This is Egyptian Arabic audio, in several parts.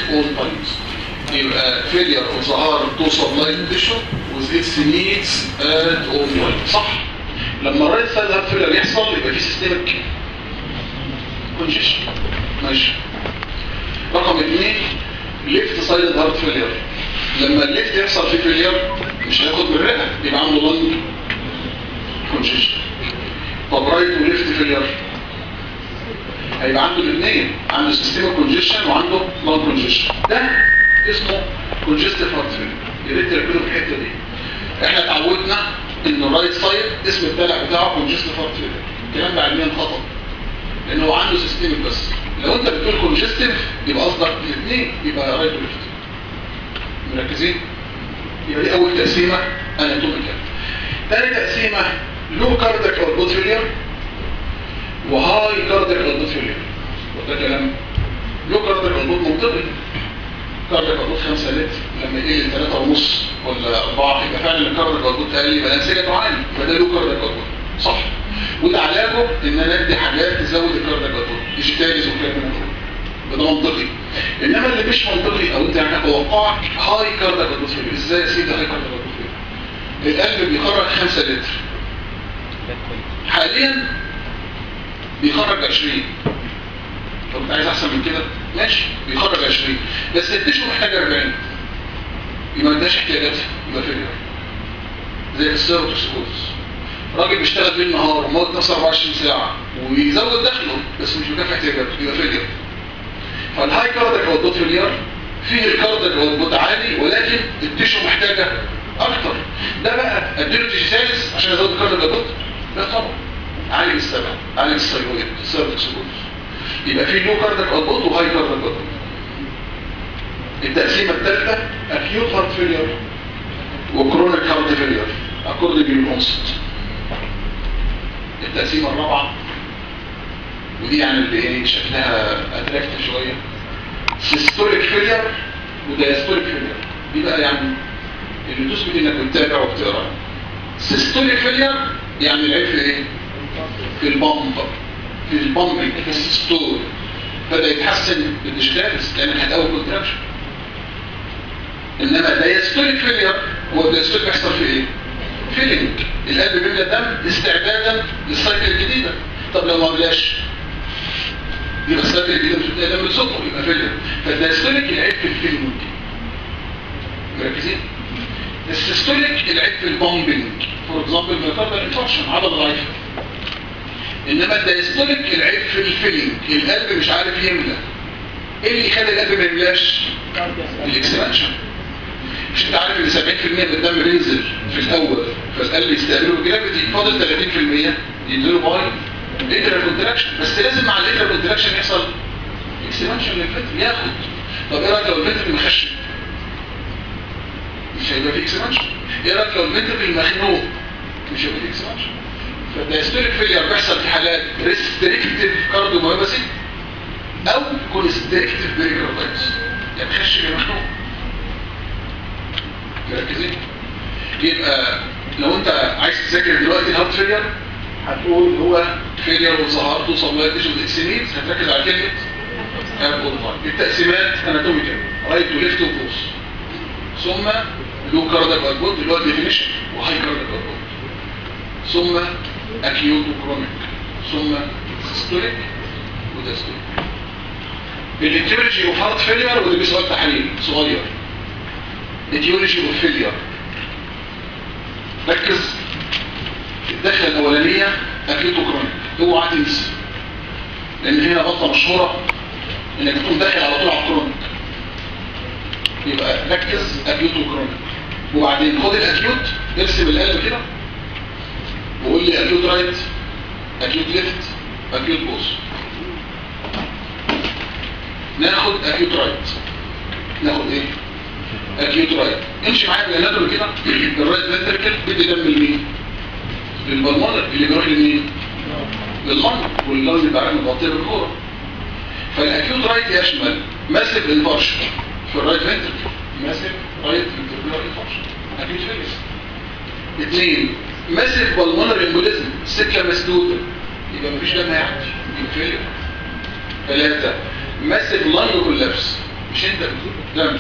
all times يبقى failure of the heart to supply tissue with its needs at all times صح لما الرايت سايد هارت فيلير يحصل يبقى في سيستمك كونجيشن ماشي رقم اثنين ليفت سايد هارت فيلير لما الليفت يحصل فيه فيلير مش هياخد من الرئه يبقى عنده لنج كونجيشن طب رايت وليفت فيلير هيبقى عنده الاثنين عنده سيستم كونجيشن وعنده لانج كونجيشن ده اسمه كونجستيف هارت فيلير يا ريت تركزوا في الحته دي احنا اتعودنا ان الرايت سايد اسم الدلع بتاعه كونجستيف هارت فيلير الكلام ده علميا خطا لان هو عنده سيستمك بس لو انت بتقول كونجستيف يبقى قصدك الاثنين يبقى رايت وليفت مركزين يبقى دي اول تقسيمه اناتوميكال تاني تقسيمه لو كاردياك اوتبوت فيلير وهاي كاردياك اوتبوت فيلير وده كلام لو كاردياك اوتبوت منطقي كاردياك اوتبوت 5 لتر لما يقل 3 ونص ولا 4 يبقى فعلا الكاردياك اوتبوت اقل يبقى الانسجه عالي يبقى ده لو كاردياك اوتبوت صح وده علاجه ان انا ادي حاجات تزود الكاردياك اوتبوت ديجيتاليز وكلام من ده ده منطقي انما اللي مش منطقي او انت يعني توقعك هاي كاردياك اوتبوت فيلير ازاي يا سيدي هاي كاردياك اوتبوت فيلير القلب بيخرج 5 لتر حاليا بيخرج 20 طب انت عايز احسن من كده ماشي بيخرج 20 بس التشو محتاج 40 يبقى ما اداش احتياجاتها يبقى فيلير زي السيروتوكسيكوزس راجل بيشتغل ليل نهار وموت نفسه 24 ساعه ويزود دخله بس مش بيكفي احتياجاته يبقى فيلير فالهاي كاردياك اوتبوت فيلير فيه الكاردياك اوتبوت عالي ولكن التشو محتاجه اكتر ده بقى اديله ديجيتاليز عشان ازود الكاردياك اوتبوت لا طبعا عالج السبع عالج الثيرويد السيروتوكسيكوزس يبقى في لو كاردياك اوتبوت وهاي كاردياك اوتبوت التقسيمه الثالثه اكيوت هارت فيلير وكرونيك هارت فيلير اكوردنج للكونسبت التقسيمه الرابعه ودي يعني اللي ايه شكلها اتراكتيف شويه سيستوليك فيلير ودايستوليك فيلير دي بقى يعني اللي تثبت انك بتتابع وبتقرا سيستوليك فيلير يعني العيب في ايه في البامب في البامبنج في السيستول بدا يتحسن بالديجيتالز لان هتقوي كونتراكشن انما دايستوليك فيلير هو الدايستوليك بيحصل في ايه فيلينج القلب بيملى الدم استعدادا للسايكل الجديده طب لو ما بلاش يبقى السايكل الجديده مش بتلاقي دم بتصدر يبقى فيلير فالدايستوليك العيب في الفيلينج مركزين السيستوليك العيب في البامبنج فور اكزامبل ميوكاردال انفاركشن عضله ضعيفه انما الدايستوليك العيب في الفيلينج القلب مش عارف يملى ايه اللي يخلي القلب ما يملاش الاكسبانشن مش انت عارف ان 70% من الدم بينزل في الاول فالقلب يستقبله بجرافيتي فاضل 30% ينزلوا باي ليترال كونتراكشن بس لازم مع الليترال كونتراكشن يحصل اكسبانشن للفلتر ياخد طب ايه رايك لو الفلتر مخشن مش هيبقى فيه اكسبانشن ايه رايك لو الفلتر مخنوق مش هيبقى فيه اكسبانشن فالدايستوليك فيلير بيحصل في حالات ريستريكتيف كارديوميوباثي او كونستريكتيف بريكاردايتس يعني خش يا مخنوق مركزين يبقى لو انت عايز تذاكر دلوقتي الهارت فيلير هتقول هو فيلير وظهرت وصمات ايش الاكسينيز هتركز على كلمه التقسيمات اناتوميكال رايت وليفت وبوس ثم لو كاردياك اوتبوت اللي هو الديفينيشن وهاي كاردياك اوتبوت ثم اكيوت وكرونيك ثم سيستوليك وداستوليك الاتيولوجي اوف هارت فيلير وده بيسؤال تحليل صغير اتيولوجي اوف فيلير ركز الدخله الاولانيه اكيوت وكرونيك اوعى تنسى لان هنا غلطه مشهوره انك تكون داخل على طول على الكرونيك يبقى ركز اكيوت وكرونيك وبعدين خد الاكيوت ارسم القلب كده وقول لي اكيوت رايت اكيوت ليفت اكيوت بوس ناخد اكيوت رايت ناخد ايه اكيوت رايت امشي معايا بالاناتومي كده الرايت فنتركل بيدي دم لمين للبلمونر اللي بيروح لمين لللنج واللنج بيبقى عامل مغطيه بالكوره فالاكيوت رايت يشمل ماسيف انفارشن في الرايت فنتركل ماسيف رايت فنتركولار انفارشن اكيوت فيلس اثنين ماسيف بالمونر امبوليزم السكه مسدوده يبقى مفيش دم هيعدي يبقى فيلير ثلاثه ماسيف لانج كولابس مش انت بتزق الدم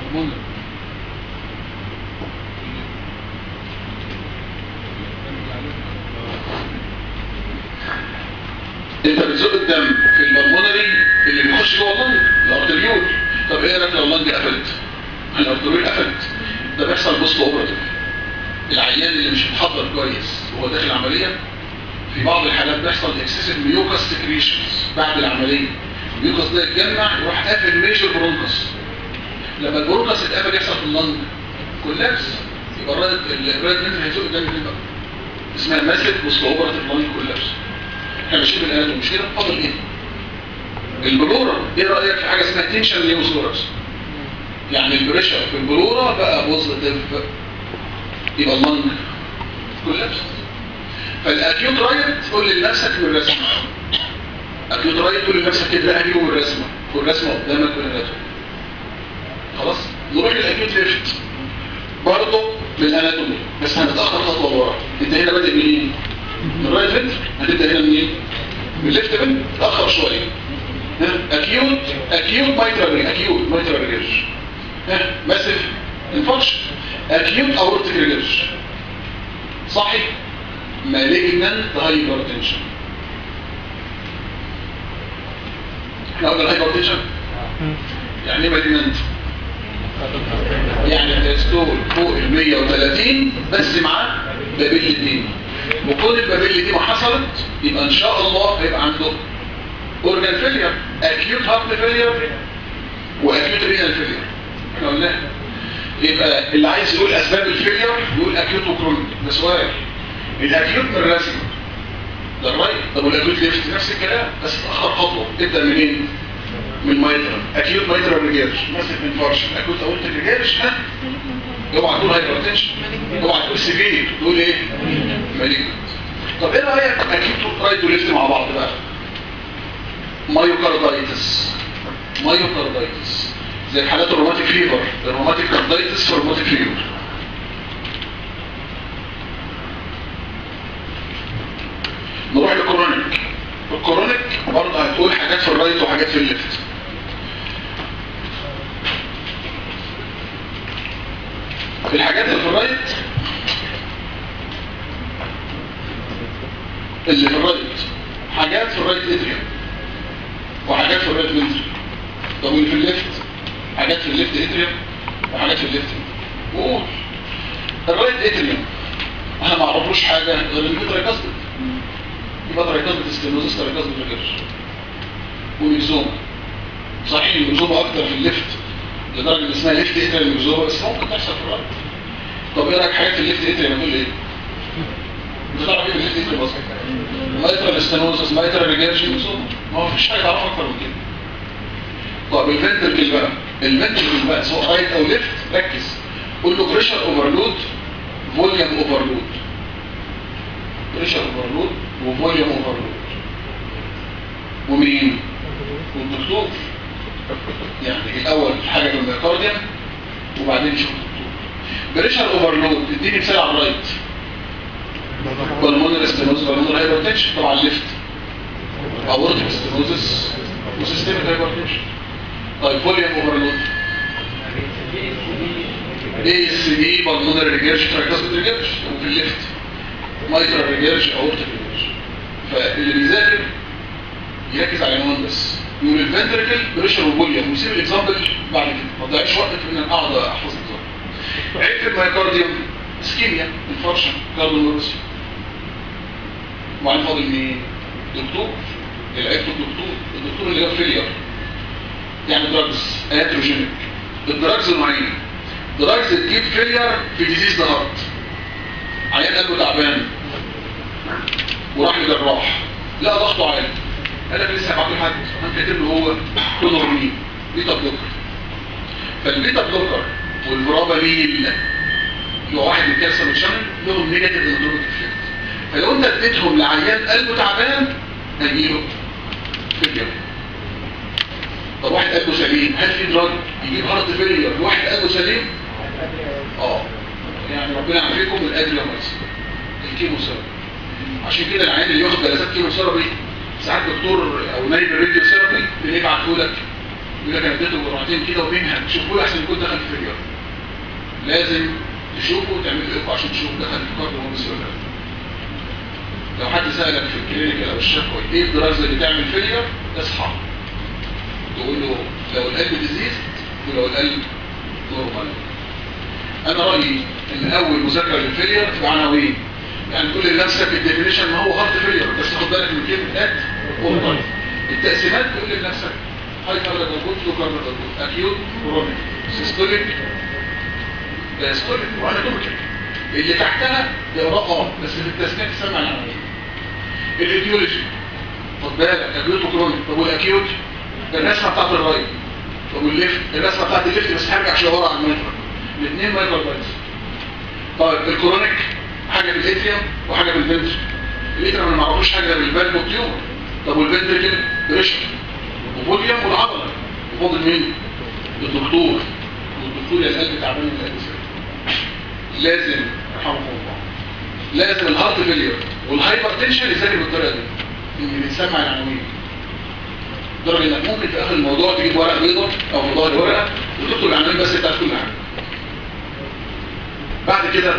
انت بتزق الدم في البلمونري اللي بيخش جوه اللنج الارتريول طب ايه رايك لو اللنج قفلت الارتريول قفلت ده بيحصل بوست اوبراتيف العيان اللي مش متحضر كويس وهو داخل العمليه في بعض الحالات بيحصل اكسسيف ميوكاس سكريشنز بعد العمليه الميوكاس ده يتجمع يروح قافل ميجر برونكس لما البرونكس اتقفل يحصل في اللنج كولابس يبقى الرايت الرايت منتر هيزق الدم فين بقى اسمها ماسك بوست اوبراتيف لنج كولابس احنا ماشيين بالآلة مش كده فاضل ايه البلورة ايه رأيك في حاجة اسمها تنشن نيوسورس يعني البريشر في البلورة بقى بوزيتيف يبقى اللنج كولابس فالاكيوت رايت تقول لنفسك من الرسمة اكيوت رايت تقول لنفسك كده اهلي من الرسمة والرسمة قدامك بالاناتومي خلاص نروح للاكيوت ليفت برضه بالاناتومي بس هنتاخر خطوه ورا انت هنا بادئ منين من الرايت فنتر هتبدا هنا منين من الليفت فنتر تاخر شويه ها اكيوت اكيوت مايترال اكيوت مايترال ريجرج ها ماسف انفكشن اكيوت اورتيك ريجرج صحي مالجنانت هايبرتنشن احنا قلنا الهايبرتنشن يعني ايه مالجنانت يعني الدستور فوق ال 130 بس معاه بابيلتين وكون البابيل دي ما حصلت يبقى ان شاء الله هيبقى عنده اورجان فيلير اكيوت هارت فيلير واكيوت رينال فيلير احنا قلنا يبقى اللي عايز يقول اسباب الفيلير يقول اكيوت وكرونيك ده سؤال الاكيوت من الرسم ده الرايت طب والاكيوت ليفت نفس الكلام بس اتاخر خطوه ابدا منين من مايترال اكيوت مايترال ريجيرش ماسك من فرش اكيوت اورتيك ريجيرش ها اوعى تقول هايبرتنشن اوعى تقول سيفير تقول ايه مالجنت طب ايه رايك اكيد رايت وليفت مع بعض بقى مايوكاردايتس مايوكاردايتس زي حالات الروماتيك فيفر الروماتيك كاردايتس في الروماتيك فيفر نروح للكورونيك الكورونيك برضه هتقول حاجات في الرايت وحاجات في الليفت في الحاجات اللي في الرايت اللي في الرايت حاجات في الرايت اتريوم وحاجات في الرايت فنتري طب واللي في الليفت حاجات في الليفت اتريوم وحاجات في الليفت وقول الرايت اتريوم انا ما اعرفوش حاجه غير ان في ترايكاستد يبقى ترايكاستد ستينوزس ترايكاستد ريجرش وميكزوما صحيح الميكزوما اكتر في الليفت لدرجه ان اسمها ليفت اتريوم ميكزوما بس ممكن تحصل في الرايت طب ايه رايك حاجات في الليفت اتريوم هتقول ايه انت تعرف ايه في الليفت اتريوم اصلا مايترال ستينوزس مايترال ريجرش ميكزوما ما هو مفيش حاجه تعرفها اكتر من كده طب الفنتركل بقى الفنتركل بقى سواء رايت او ليفت ركز قول له بريشر اوفرلود فوليوم اوفرلود بريشر اوفرلود وفوليوم اوفرلود ومين والدكتور يعني الاول حاجه في الميوكارديوم وبعدين نشوف الدكتور بريشر اوفرلود اديني مثال على الرايت بالمونر ستينوز بالمونر هايبرتنشن طبعا ليفت اورتيك ستينوزس وسيستميك هايبرتنشن طيب فوليوم اوفرلود اي اس دي بالمونر ريجيرش تراكاسبت ريجيرش وفي الليفت مايترال ريجيرش اورتيك ريجيرش فاللي بيذاكر يركز على العنوان بس يقول الفنتركل بريشر وفوليوم ويسيب الاكزامبل بعد كده ما تضيعش وقت في ان انا اقعد احفظ الاكزامبل عيب في الميوكارديوم اسكيميا انفارشن كارديولوجي وبعدين فاضل مين دكتور العيب في الدكتور الدكتور اللي هو فيلير يعني دراجز اتروجينيك الدراجز نوعين دراجز تجيب فيلير في ديزيز هارت عيان قلبه تعبان وراح لجراح لقى ضغطه عالي قال لك لسه هبعت له حد انا كاتب له هو كلورمين بيتا بلوكر فالبيتا بلوكر والبرابالين اللي هو واحد من الكالسيوم والشمل لهم نيجاتيف اندروميك افكت فلو انت اديتهم لعيان قلبه تعبان هيجيله فيلير طب واحد قلبه سليم هل في دراج يجيب هارت فيلير لواحد قلبه سليم اه يعني ربنا يعافيكم من الادريامايسين الكيموثيرابي عشان كده العيان اللي ياخد جلسات كيموثيرابي ساعات دكتور او نايب الراديو ثيرابي بنبعته لك يقول لك انا اديته جرعتين كده وبينها شوفوا احسن يكون دخل في فيلير لازم تشوفه وتعمل له ايكو عشان تشوف دخل في كارد ولا لا لو حد سالك في الكلينيك او الشكوى ايه الدراسه اللي تعمل فيلير اصحى تقول له لو القلب ديزيز ولو القلب نورمال انا رايي ان اول مذاكره للفيلير تبقى عناوين يعني كل اللي نفسك الديفينيشن ما هو هارت فيلير بس خد بالك من كلمه ات اورتايم التقسيمات تقول لنفسك هاي كارد موجود لو كارد موجود اكيوت كرونيك سيستوليك دايستوليك واناتوميك اللي تحتها اقراء اه بس في التسميه تسمع العناوين الايديولوجي خد بالك اكيوت وكرونيك طب والاكيوت الرسمه بتاعت الرايت طب والليفت الرسمه بتاعت الليفت بس هرجع شويه ورا على المتر الاثنين مايكرو بايتس طيب الكرونيك حاجه في الاتريوم وحاجه في الفنتر الاتريوم ما نعرفوش حاجه غير الفالف والتيومر طب والفنتركل بريشر وفوليوم والعضله وفاضل مين الدكتور والدكتور يا القلب تعبان من القلب لازم رحمه الله لازم الهارت فيلير والهايبر تنشن يذاكر بالطريقه دي ان بنسمع العناوين لدرجه انك ممكن في اخر الموضوع تجيب ورقه بيضاء او في ظهر ورقه وتكتب العناوين بس بتاعت كل حاجه بعد كده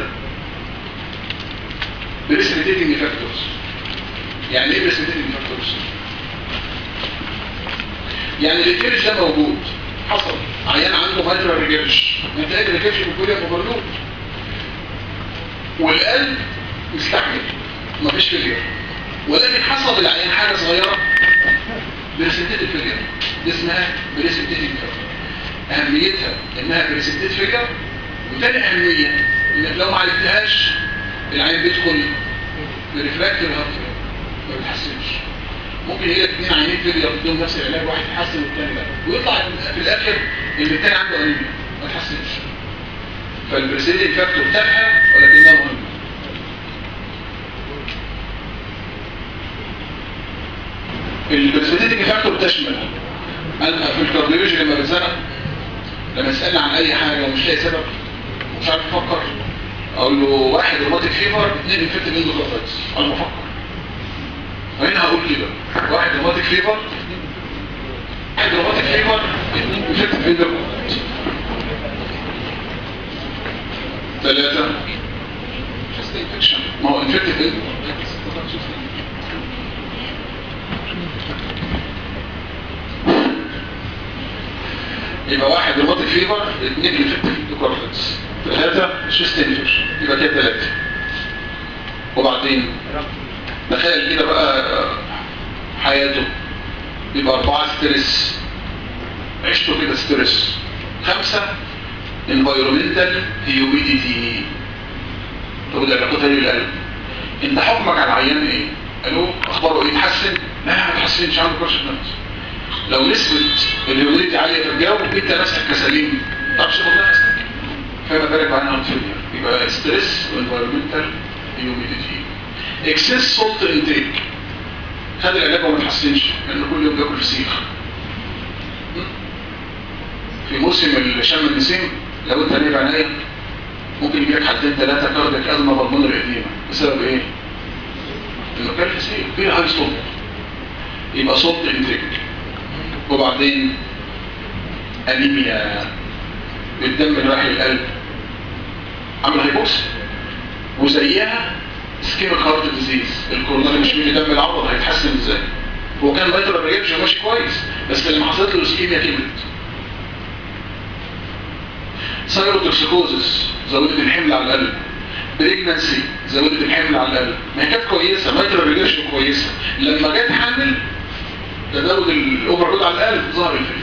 بريسبيتيتنج فاكتورز يعني ايه بريسبيتيتنج فاكتورز يعني الريجيرش ده موجود حصل عيان عنده مايترا ريجيرش انت قادر ريجيرش بكل اوفرلود والقلب مستحمل مفيش فيلير ولكن حصل العيان حاجه صغيره بريسبيتيتنج فيلير دي اسمها بريسبيتيتنج فاكتور اهميتها انها بريسبيتيت فيلير وتاني اهميه انك لو ما عالجتهاش العين بيدخل في ريفراكتور هارت ما بيتحسنش ممكن يجي اثنين عينين فيلير بدون نفس العلاج واحد يتحسن والتاني لا ويطلع في الاخر ان التاني عنده انيميا ما يتحسنش فالبريسيدنج فاكتور تافهه ولكنها مهمه البريسيدنج فاكتور تشمل انا في الكارديولوجي لما بتزنق لما يسالني عن اي حاجه ومش لاقي سبب مش عارف افكر اقول له واحد روماتيك فيفر اثنين انفكتيف اندوكاردايتس انا بفكر فهنا هقول كده واحد روماتيك فيفر واحد روماتيك فيفر اثنين انفكتيف اندوكاردايتس ثلاثة ما هو انفكتيف اندوكاردايتس يبقى واحد روماتيك فيفر اثنين انفكتيف اندوكاردايتس ثلاثة شيست انفكشن يبقى كده ثلاثة وبعدين تخيل كده بقى حياته يبقى أربعة ستريس عشته كده ستريس خمسة environmental humidity طب ده علاقتها ايه بالقلب انت حكمك على العيان ايه قالوا اخباره ايه يتحسن لا ما يتحسنش عنده كرش نفس لو نسبة الهيوميديتي عالية في الجو انت نفسك كسليم ما تعرفش تاخد نفسك فما بالك بقى هارت فيلير يبقى ستريس وانفيرمنتال هيوميديتي اكسس سولت انتيك خد العلاج وما تحسنش لانه كل يوم بياكل فسيخ في موسم شم النسيم لو انت نايم عناية ممكن يجيلك حالتين ثلاثة كاردك ازمة بالمونر القديمة بسبب ايه؟ انه كان فسيخ فيه هاي صوت يبقى صوت انتيك وبعدين انيميا الدم اللي رايح للقلب عامل هيبوكس وزيها سكيميك هارت ديزيز الكوروناري مش بيجي دم العضل هيتحسن ازاي هو كان فيترال ريجكشن ماشي كويس بس لما حصلت له اسكيميا كبرت سايروتوكسيكوزس زودت الحمل على القلب بريجنانسي زودت الحمل على القلب ما هي كانت كويسه فيترال ريجكشن كويسه لما جت حامل تزود الاوفرلود على القلب ظهر الفيلم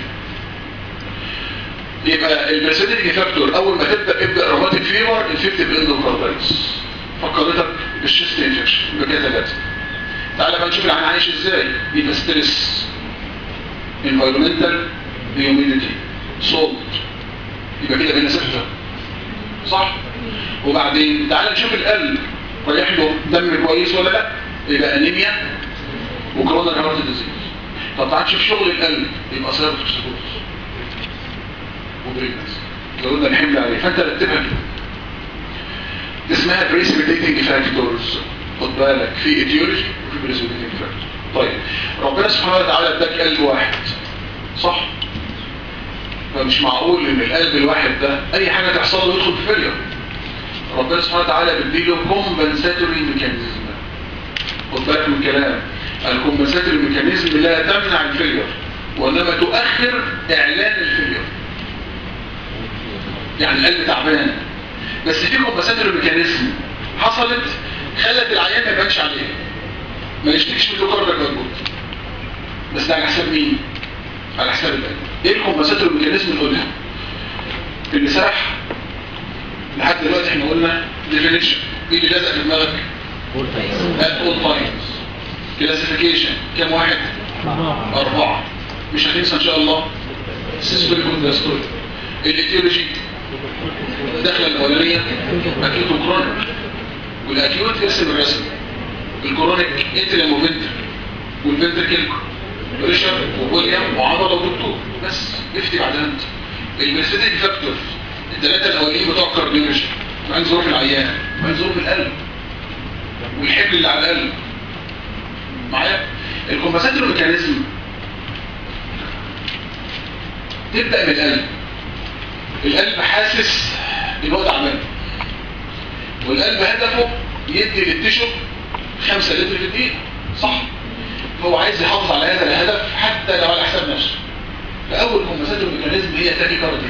يبقى البرسيدنج فاكتور اول ما تبدا ابدا روماتيك فيفر انفكتيف اندوكاردايتس فكرتك بالشيست انفكشن يبقى كده ثلاثه تعالى بقى نشوف العين عايش ازاي يبقى ستريس انفايرمنتال هيوميديتي سولت يبقى كده بين سته صح وبعدين تعالى نشوف القلب رايح له دم كويس ولا لا يبقى انيميا وكرونر هارت ديزيز طب تعالى نشوف شغل القلب يبقى سيروتوكسيكوز وبريجنس زودنا الحمل عليه فانت رتبها كده دي اسمها بريسبيتيتنج فاكتورز خد بالك في ايديولوجي وفي بريسبيتيتنج فاكتور طيب ربنا سبحانه وتعالى اداك قلب واحد صح فمش معقول ان القلب الواحد ده اي حاجة تحصل له يدخل في فيلير ربنا سبحانه وتعالى بيديله كومبنساتوري ميكانيزم خد بالك من الكلام الكومبنساتوري ميكانيزم لا تمنع الفيلير وانما تؤخر اعلان الفيلير يعني القلب تعبان بس في كومبنساتوري ميكانيزم حصلت خلت العيان ما يبانش عليه ما يشتكيش من كاردياك موجود بس ده على حساب مين على حساب القلب ايه الكومبنساتوري ميكانيزم اللي قلنا المساح لحد دلوقتي احنا قلنا ديفينيشن ايه اللي لازق في دماغك at all times كلاسيفيكيشن كام واحد اربعة مش هتنسى ان شاء الله سيسبل كوندستوري الايتيولوجي الدخله الاولانيه اكيوت وكرونيك والاكيوت اسم الرسم الكرونيك اتريم وفنتر والفنتركل بريشر وبوليام وعضله ودكتور بس افتي بعدها انت الميرسيتيك فاكتور الثلاثه الاولين بتوع الكارديولوجي بعدين ظروف العيان بعدين ظروف القلب والحمل اللي على القلب معايا الكومبنساتور ميكانيزم تبدا من القلب القلب حاسس ان هو تعبان والقلب هدفه يدي للتشو 5 لتر في الدقيقه صح هو عايز يحافظ على هذا الهدف حتى لو على حساب نفسه فاول كومبنساتور ميكانيزم هي تاكي كارديو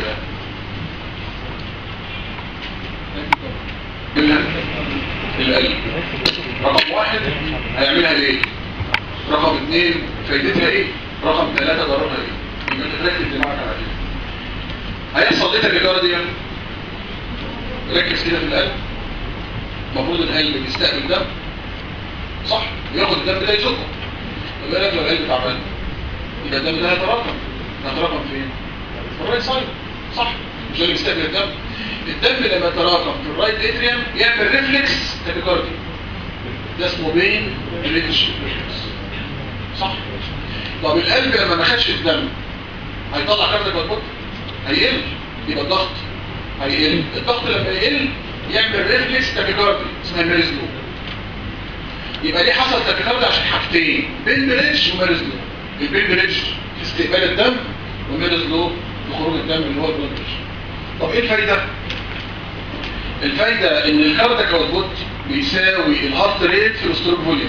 القلب رقم واحد هيعملها ليه رقم اثنين فايدتها ايه رقم ثلاثة ضررها ايه يبقى انت تركز دماغك على كده هيحصل ايه تاكيكارديا ركز كده في القلب المفروض القلب بيستقبل دم صح وياخد الدم ده يزقه طب ايه رايك لو القلب تعبان يبقى الدم ده هيتراكم هيتراكم فين في الرايت سايد صح مش اللي بيستقبل الدم الدم لما يتراكم في الرايت اتريوم يعمل ريفلكس تاكيكارديا ده اسمه بين ريتش ريفلكس صح طب القلب لما ما خدش الدم هيطلع كاردياك مضبوط هيقل يبقى الضغط هيقل الضغط لما يقل يعمل ريفلكس تاكيكارديا اسمها ميرزلو يبقى ليه حصل تاكيكارديا عشان حاجتين بين بريدج وميرزلو البين بريدج في استقبال الدم وميرزلو في خروج الدم اللي هو البلاد طب ايه الفايده الفايده ان الكاردياك اوتبوت بيساوي الهارت ريت في الستروك فوليوم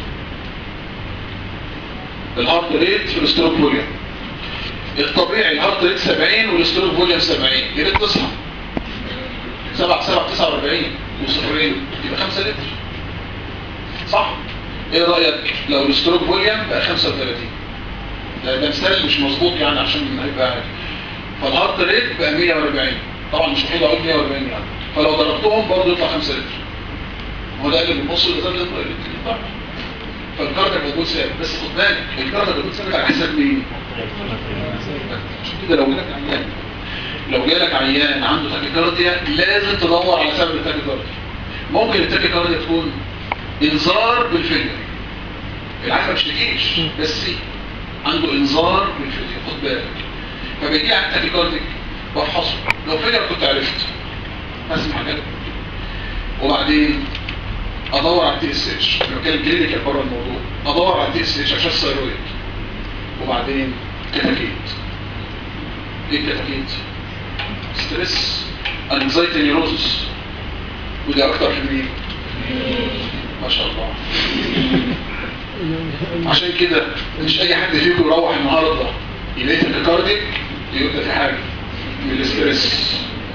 الهارت ريت في الستروك فوليوم الطبيعي الهارت ريت 70 والستروك فوليوم 70 يا ريت تصحى 7 7 49 وصفرين يبقى 5 لتر صح ايه رايك لو الستروك فوليوم بقى 35 ده ده مثال مش مظبوط يعني عشان هيبقى عادي فالهارت ريت بقى 140 طبعا مش محتاج اقول 140 يعني فلو ضربتهم برضه يطلع 5 لتر هو ده اللي بنبص لزاد الطبع فالكاردياك موجود ثابت بس خد بالك الكاردياك موجود ثابت على حساب مين؟ عشان كده لو جالك عيان لو جالك عيان عنده تاكيكارديا لازم تدور على سبب التاكيكارديا ممكن التاكيكارديا تكون انذار بالفيلير العيان ما بيشتكيش بس عنده انذار بالفيلير خد بالك فبيجي على التاكيكارديك وافحصه لو فيلير كنت عرفت اسمع كده وبعدين ادور على التي اس اتش لو كان كلينيكال بره الموضوع ادور على التي اس اتش عشان الثيرويد وبعدين كتاكيت ايه كتاكيت ستريس انكزايتي نيروزس ودي اكتر في مين ما شاء الله عشان كده مش اي حد فيكم يروح النهارده يلاقي تاكيكارديك يقول ده في حاجه من الاستريس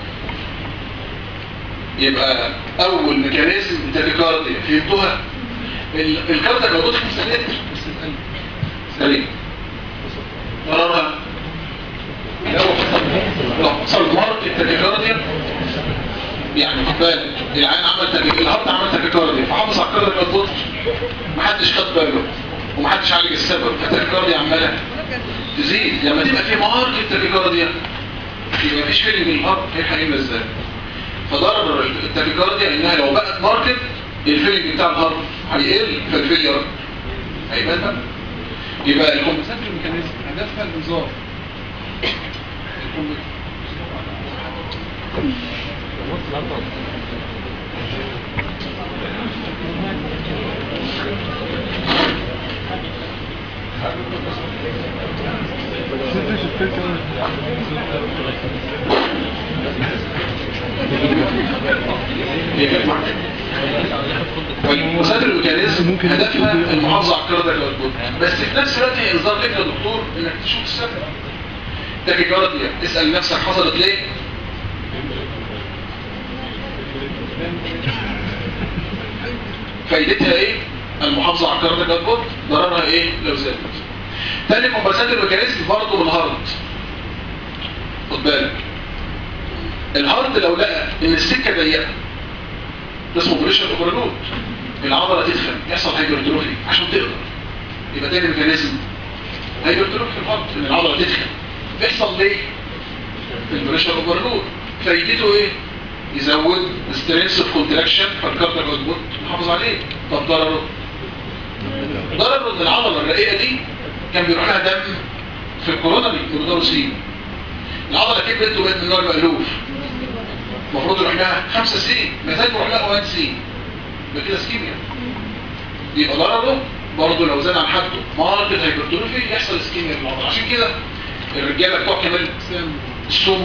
يبقى اول ميكانيزم تاكيكارديا فهمتوها الكارديا موجود 5 لتر بس القلب سليم قرارها لو لو حصل مرض التاكيكارديا يعني خد بالك العين عمل تاكيكارديا الهارت عمل تاكيكارديا فحافظ على الكارديا مظبوط محدش خد باله ومحدش عالج السبب فالتاكيكارديا عماله تزيد لما تبقى في مارك التاكيكارديا يبقى مفيش فيلم من الهارت هيلحق يعمل ازاي فضرر التاكيكارديا انها لو بقت ماركت الفيلم بتاع الهارت هيقل فالفيلير هيبقى ده يبقى الكومبنساتوري ميكانيزم هدفها الانذار هي جت معاك والمسادر الميكانيزم هدفها المحافظه على الكاردياك اوتبوت بس في نفس الوقت هي انذار لك يا دكتور انك تشوف السبب تاكيكارديا اسال نفسك حصلت ليه فايدتها ايه المحافظه على الكاردياك اوتبوت ضررها ايه لو زادت تاني كومبنساتور ميكانيزم برضه من الهارت خد بالك الهارت لو لقى ان السكه ضيقه ده اسمه بريشر اوفرلود العضله تدخن يحصل هايبرتروفي عشان تقدر يبقى تاني ميكانيزم هايبرتروفي في الهارت ان العضله تدخن بيحصل ليه البريشر اوفرلود فايدته ايه يزود سترينس اوف كونتراكشن فالكاردياك اوتبوت نحافظ عليه طب ضرره ضرره ان العضله الرقيقه دي كان بيروح لها دم في الكوروناري كوروناري العضله كبرت وبقت من النوع المألوف المفروض يروح لها 5 سي محتاج يروح لها 1 سي يبقى كده سكيميا يبقى ضرره برضه لو زاد عن حده ماركت هايبرتروفي يحصل سكيميا في العضله عشان كده الرجاله بتوع كمال السومو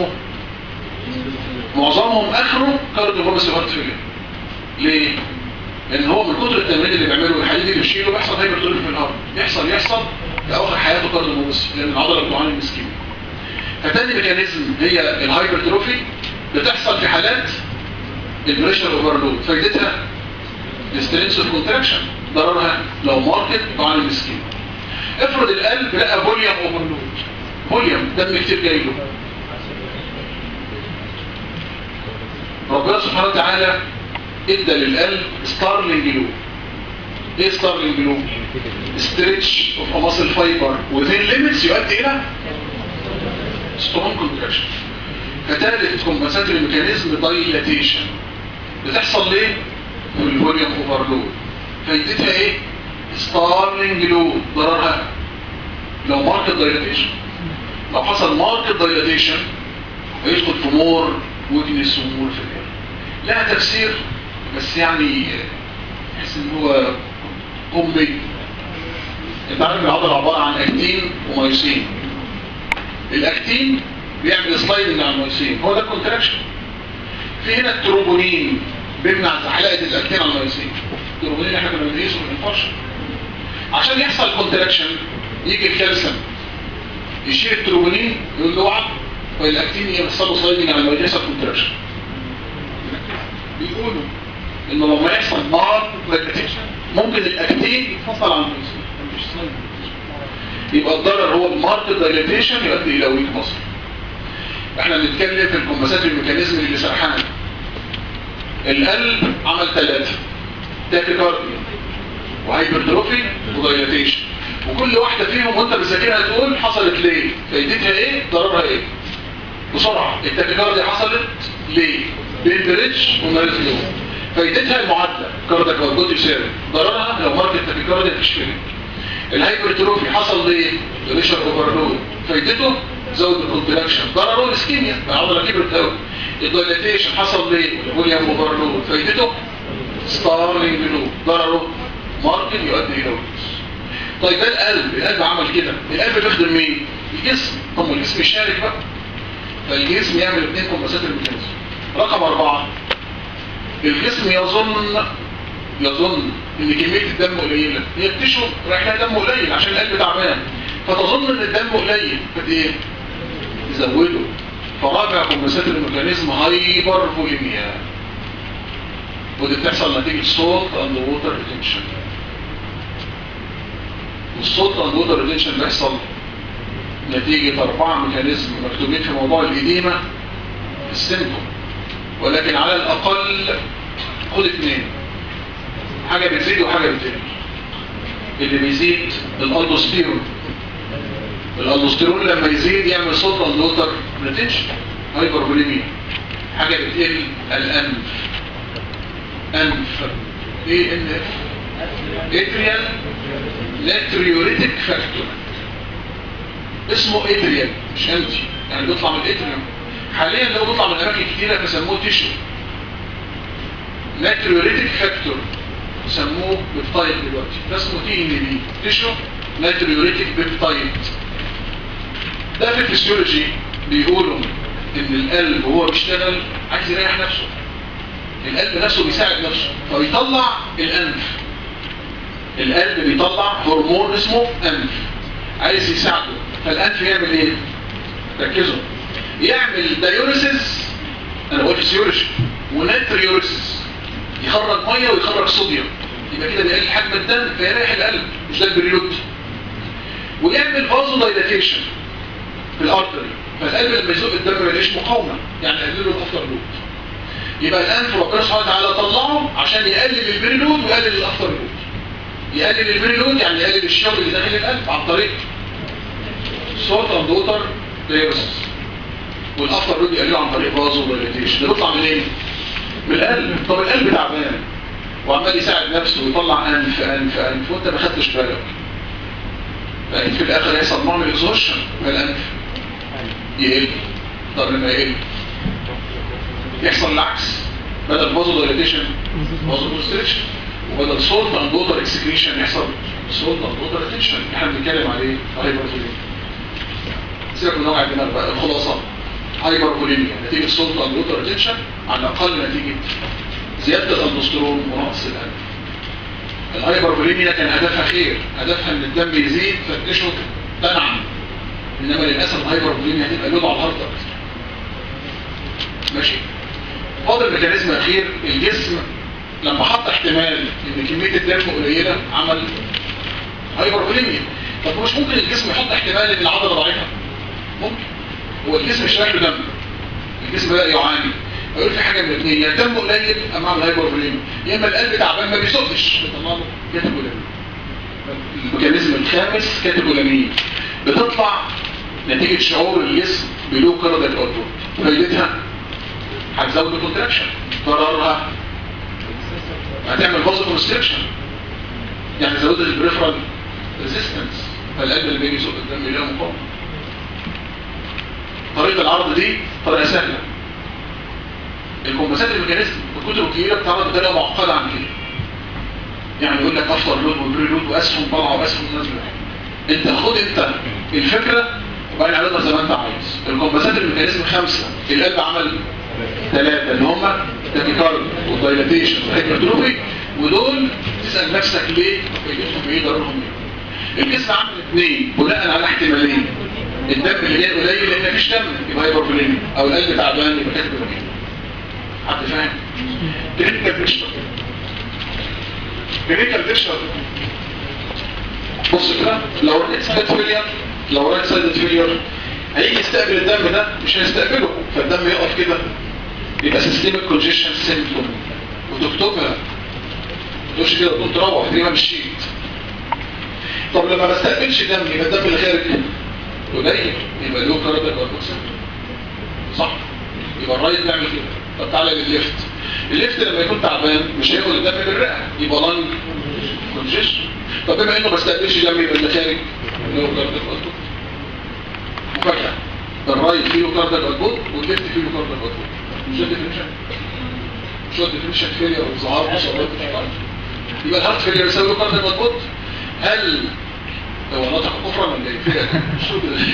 معظمهم اخره كارديو فوبس هارت فيلير ليه؟ لان هو من كتر التمرين اللي بيعمله والحديد اللي بيشيله بيحصل هايبرتروفي في الهارت يحصل يحصل لاخر حياته كارديو فوبس لان العضله بتعاني من سكيميا فتاني ميكانيزم هي الهايبرتروفي بتحصل في حالات البريشر اوفرلود فايدتها السترينس اوف كونتراكشن ضررها لو ماركت تعاني من سكيميا افرض القلب لقى فوليوم اوفرلود فوليوم دم كتير جاي له ربنا سبحانه وتعالى ادى للقلب ستارلينج لو ايه ستارلينج لو ستريتش اوف ماسل فايبر وذين ليميتس يؤدي الى سترونج كونتراكشن كتالت كومبنساتوري ميكانيزم دايلاتيشن بتحصل ليه في الفوليوم اوفرلود فايدتها ايه ستارلينج لو ضررها لو ماركت دايلاتيشن لو حصل ماركت دايلاتيشن هيدخل في مور ويكنس ومور فيلير لها تفسير بس يعني تحس ان هو قمي انت عارف العضله عباره عن اكتين ومايوسين الاكتين بيعمل سلايدنج على المايوسين هو ده الكونتراكشن في هنا التروبونين بيمنع حلقه الاكتين على المايوسين التروبونين احنا كنا بندرسه في الانفارشن عشان يحصل كونتراكشن يجي الكالسيوم يشيل التروبونين يقول له اوعى والاكتين يحصل له سلايدنج على المايوسين يحصل كونتراكشن بيقولوا ان لما يحصل مار ممكن الاكتين يتفصل عن المايوسين مش سلايدنج يبقى الضرر هو الماركت دايليتيشن يؤدي الى ويك مصر احنا بنتكلم في الكومبنسات الميكانيزم اللي سرحان القلب عمل ثلاثة تاكيكارديا وهايبرتروفي ودايليتيشن وكل واحدة فيهم وانت بتذاكرها تقول حصلت ليه فايدتها ايه ضررها ايه بسرعة التاكيكارديا حصلت ليه بين بريدج وناريزلو فايدتها المعادلة كاردياك اوتبوت يساوي ضررها لو ماركت تاكيكارديا مفيش فيلم الهايبرتروفي حصل ليه بريشر اوفرلود فايدته زود الكونتراكشن ضرره الاسكيميا العضله كبرت قوي الدايليتيشن حصل ليه فوليوم اوفرلود فايدته ستارلينج لو ضرره ماركت يؤدي الى ويكس طيب ده القلب القلب عمل كده القلب بيخدم مين الجسم طب الجسم يشارك بقى فالجسم يعمل اثنين كومبنسات الميكانيزم رقم أربعة الجسم يظن يظن ان كمية الدم قليلة هي بتشرب رايح لها دم قليل عشان القلب تعبان فتظن ان الدم قليل فت ايه تزوده فرابع كومبنسات الميكانيزم هايبر فوليميا ودي بتحصل نتيجة صوت اند ووتر ريتنشن والصوت اند ووتر ريتنشن بيحصل نتيجة أربعة ميكانيزم مكتوبين في موضوع الإديمة السيمتوم ولكن على الأقل خد اثنين حاجة بتزيد وحاجة بتقل اللي بيزيد الالدوستيرون الالدوستيرون لما يزيد يعمل صوت اندوتر ريتنشن هايبربوليميا حاجة بتقل الانف انف ايه ان اف اتريال ناتريوريتك فاكتور اسمه اتريال مش انتي يعني بيطلع من الاتريوم حاليا لو بيطلع من اماكن كتيرة فسموه تيشو ناتريوريتك فاكتور سموه بيبتايد دلوقتي ده اسمه تي ان بي تيشو ناتريوريتك بيبتايد ده في الفسيولوجي بيقولوا ان القلب وهو بيشتغل عايز يريح نفسه القلب نفسه بيساعد نفسه فبيطلع الانف القلب بيطلع هرمون اسمه انف عايز يساعده فالانف يعمل ايه ركزوا يعمل دايوريسيس انا بقول فسيولوجي وناتريوريسيس يخرج ميه ويخرج صوديوم يبقى كده بيقلل حجم الدم فيريح القلب مش ده البريلود ويعمل فازو دايلاتيشن في الارتري فالقلب لما يزق الدم ما يلاقيش مقاومه يعني يقلل له الافتر لود يبقى الانف ربنا سبحانه وتعالى طلعه عشان يقلل البريلود ويقلل الافتر لود يقلل البريلود يعني يقلل الشغل اللي داخل القلب عن طريق صوت اند ووتر دايوريسيس والافتر لود يقلله عن طريق فازو دايلاتيشن ده بيطلع منين؟ من القلب طب القلب تعبان وعمال يساعد نفسه ويطلع انف انف انف وانت ما خدتش بالك لكن في الاخر يحصل نوع من الاكزوشن من الانف يقل طب لما يقل يحصل العكس بدل فازو دايليتيشن فازو كونستريكشن وبدل سولت اند ووتر اكسكريشن يحصل سولت اند ووتر ريتنشن احنا بنتكلم عليه هايبرفوليميا سيبك من نوع الدماغ بقى الخلاصه هايبرفوليميا نتيجه سولت اند ووتر ريتنشن على الاقل نتيجه زياده الالدوستيرون ونقص القلب الهايبرفوليميا كان هدفها خير هدفها ان الدم يزيد فتنشط تنعم انما للاسف الهايبرفوليميا هتبقى لود على الهارت اكتر ماشي فاضل ميكانيزم اخير الجسم لما حط احتمال ان كميه الدم قليله عمل هايبرفوليميا طب مش ممكن الجسم يحط احتمال ان العضله ضعيفه ممكن هو الجسم مش رايح له دم الجسم بقى يعاني يقول في حاجه من الاثنين يا الدم قليل اما اعمل هايبرفوليميا يا اما القلب تعبان ما بيصدش بيطلع له كاتيكولامين الميكانيزم الخامس كاتيكولامين بتطلع نتيجه شعور الجسم بلو كاردياك اوتبوت فايدتها هتزود الكونتراكشن ضررها هتعمل فازو كونستريكشن يعني زودت البريفرال ريزيستنس فالقلب اللي بيجي يزق الدم يلاقي مقاومه طريقه العرض دي طريقه سهله الكومبنسات الميكانيزم الكتب الكبيره بتعرض بطريقه معقده عن كده يعني يقول لك افتر لود وبري لود واسهم طالعه واسهم نازله انت خد انت الفكره وبعدين عرضها زي ما انت عايز الكومبنسات الميكانيزم خمسه القلب عمل ثلاثه اللي هم تاكيكارد والدايلاتيشن والهيبرتروفي ودول تسال نفسك ليه فايدتهم ايه ضررهم ايه الجسم عمل اثنين بناء على احتمالين الدم اللي جاي قليل لان مفيش دم يبقى هايبرفوليميا او القلب تعبان يبقى كاتب حد فاهم كلينيكال بيكشر كلينيكال بيكشر بص كده لو رايت سايد فيلير لو رايت سايد فيلير هيجي يستقبل الدم ده مش هيستقبله فالدم يقف كده يبقى سيستميك كونجيشن سيمبتوم وتكتبها ما تقولش كده تقوم تروح دي ما مشيت طب لما ما بستقبلش دم يبقى الدم اللي خارج قليل يبقى له كاربك صح يبقى الرايت بيعمل كده طب تعالى للليفت الليفت لما يكون تعبان مش هياخد الدم من الرئه يبقى لانج كونجيشن طب بما انه ما استقبلش دم يبقى اللي خارج له كاردياك اوتبوت مفاجاه الرايت فيه كاردياك اوتبوت والليفت فيه كاردياك اوتبوت مش ده ديفينيشن مش ده ديفينيشن فيلير وظهار مصابات يبقى الهارت فيلير يساوي كاردياك اوتبوت هل هو نطق كفرا ولا ايه؟ مش هو كده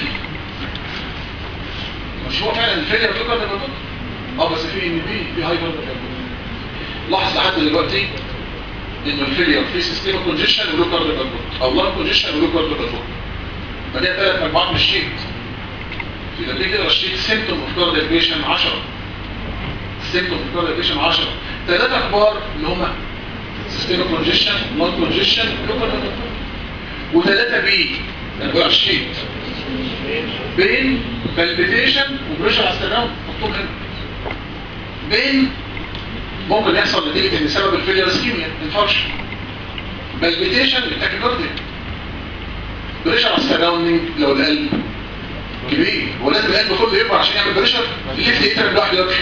مش هو فعلا الفيلير له كاردياك اوتبوت اه بس في ان بي في هاي كاردياك اوتبوت لاحظ لحد دلوقتي ان الفيلير في سيستم كونجيشن وله كاردياك اوتبوت او لان كونجيشن وله كاردياك اوتبوت ما دي ثلاث مجموعات من الشيت في ده كده الشيت سيمتوم اوف كاردياك بيشن 10 سيمتوم اوف كاردياك بيشن 10 ثلاثه كبار اللي هم سيستم كونجيشن لان كونجيشن وله كاردياك اوتبوت وثلاثه بي انا بقول على الشيت بين بالبيتيشن وبريشر على السلام حطهم هنا بين ممكن يحصل نتيجة ان سبب الفيلير اسكيميا انفارش بالبيتيشن بالتاكيكارديا بريشر على السراوندنج لو القلب كبير هو لازم القلب كله يكبر عشان يعمل بريشر الليفت يترم لوحده يكفي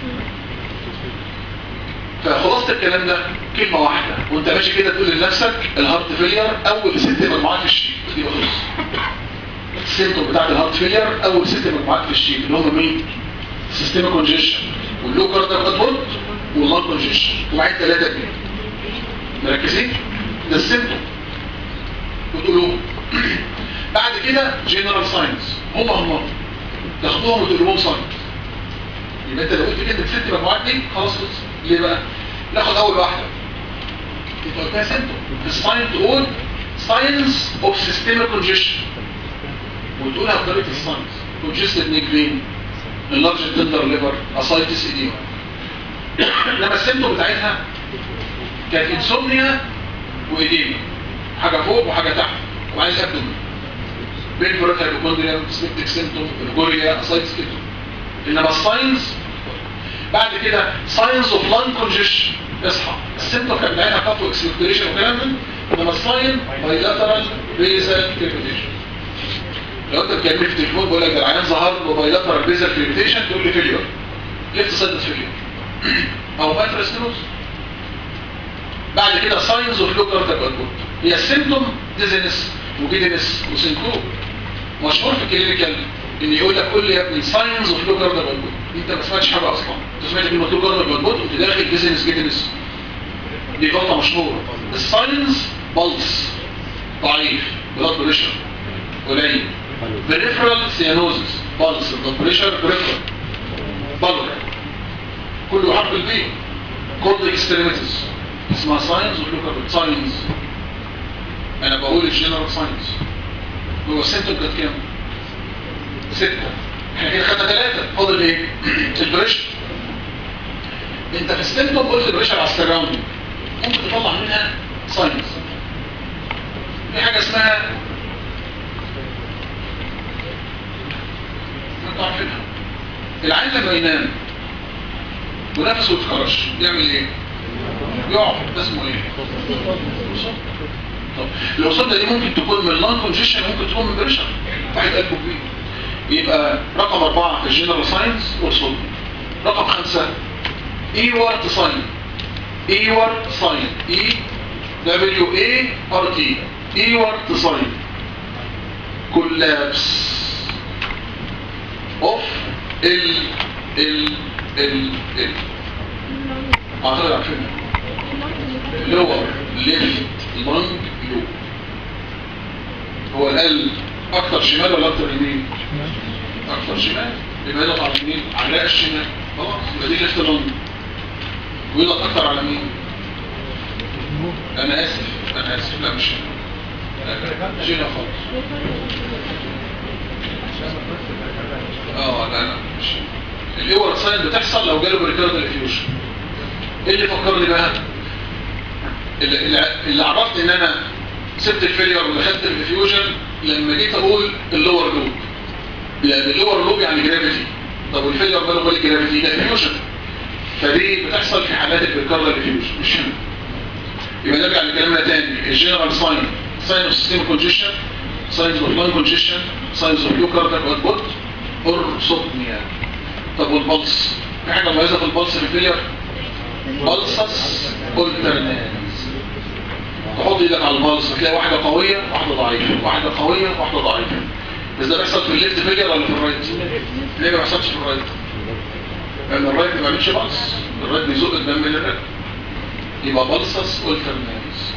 فخلاصة الكلام ده كلمة واحدة وانت ماشي كده تقول لنفسك الهارت فيلير اول ست مجموعات في الشيء دي بخلص السيمتوم بتاعت الهارت فيلير اول ست مجموعات في الشيء اللي هم مين؟ سيستم كونجيشن واللو كاردياك اوتبوت واللان كونجيشن ومعين ثلاثة اتنين مركزين؟ ده السيمتوم وتقولوا بعد كده جنرال ساينس هم هم تاخدوهم وتقلبوهم ساينس يبقى انت لو قلت كلمه ست مجموعات دي خلاص خلص ليه بقى؟ ناخد اول واحده انت قلتها سنتو الساين تقول ساينس اوف سيستميك كونجيشن وتقولها بطريقه الساينس كونجستد نيك فين اللارج تندر ليفر اسايتس ايديما انما السيمتوم بتاعتها كانت انسومنيا وايديما حاجه فوق وحاجه تحت وعايز ابدومن بين فورات هايبوكوندريا سبيكتيك سيمتوم الجوريا اسايتس كده انما الساينس بعد كده ساينس اوف لان كونجيشن اصحى السيمتوم كان بتاعتها كات واكسبكتيشن وكلام من انما الساين بايلاترال بيزال كريبيتيشن لو انت بتكلمني في التليفون بقول لك ده العيان ظهر له بايلاترال بيزال كريبيتيشن تقول لي فيليور ليفت سايد فيليور او اتروسكلوز بعد كده ساينز اوف لوكر تاكوت هي السيمتوم ديزنس وجيدنس وسنكوب مشهور في الكلينيكال ان يقول لك قول لي يا ابني ساينز اوف لوكر تاكوت انت ما سمعتش حاجه اصلا انت سمعت كلمه لوكر تاكوت قمت داخل ديزنس جيدنس دي غلطه مشهوره الساينز بلس ضعيف بلاد بريشر قليل بريفرال سيانوزس بلس بلاد بريشر بريفرال بلغ كله حرف البي كود اكستريميتيز اسمها ساينز ولوكر ساينز انا بقول الجنرال ساينز هو السنتر كانت كام ستة احنا كده خدنا ثلاثة فاضل ايه البريشر انت في السنتر قلت البريشر على السراوندنج ممكن تطلع منها ساينز في حاجة اسمها انتوا عارفينها العين لما ينام ونفسه يتخرج يعمل ايه يقع ده اسمه ايه طب الوصول دي ممكن تكون من لان كونجيشن ممكن تكون من بريشر واحد قلبه كبير يبقى رقم أربعة في الجنرال ساينس وصول رقم خمسة اي وارد ساين اي وارد ساين اي دبليو اي ار تي اي وارد ساين كولابس اوف ال ال ال ال اعتقد عارفينها لور ليفت لونج لو هو القلب اكتر شمال ولا اكتر يمين اكتر شمال يبقى يضغط على اليمين على الشمال خلاص يبقى دي ليفت لونج ويضغط اكتر على مين انا اسف انا اسف لا مش جينا خالص اه لا لا مش الاول ساين بتحصل لو جاله بريكارد الفيوشن ايه اللي فكرني بقى اللي, اللي, اللي عرفت ان انا سبت الفيلير ودخلت الفيوجن لما جيت اقول اللور لوب لان اللور لوب يعني جرافيتي طب والفيلير ده هو الجرافيتي ده فيوجن فدي بتحصل في حالات البريكارد الفيوجن مش هنا يبقى نرجع لكلامنا تاني الجنرال ساين ساين اوف سيستم كونجيشن ساينز اوف لان كونجيشن ساينز اوف لو كاردياك اوتبوت اورثوبنيا طب والبلس في حاجه مميزه في البلس في الفيلير بلسس اولترنانز تحط ايدك على البلس تلاقي واحده قويه واحده ضعيفه واحده قويه واحده ضعيفه بس ده بيحصل في الليفت فيلير ولا في الرايت ليه ما بيحصلش في الرايت لان الرايت ما بيعملش بلس الرايت بيزق الدم من الرئه يبقى بلسس اولترنانز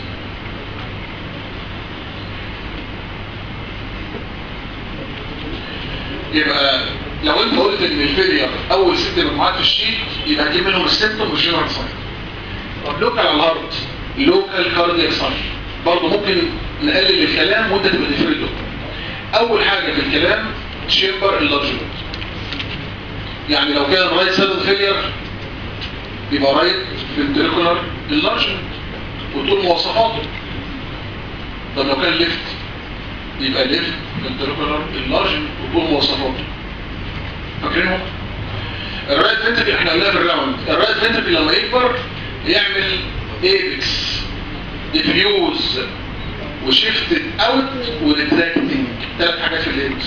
يبقى لو انت قلت ان الفيلير اول ست مجموعات في الشيت يبقى هتجيب منهم السيمتوم والجنرال ساين طب لوكال على الهارت لوكال كاردياك ساين برضه ممكن نقلل الكلام وانت تبقى تفرده اول حاجه في الكلام تشامبر اللارجمنت يعني لو كان رايت سيدل فيلير يبقى رايت فنتريكولار اللارجمنت وتقول مواصفاته طب لو كان ليفت يبقى ليفت فنتريكولار اللارجمنت وتقول مواصفاته فاكرينهم الرايت فنتري احنا قلناها في الراوند الرايت فنتري لما يكبر يعمل ايبكس ديفيوز وشيفتد اوت وريتراكتنج ثلاث حاجات في الايبكس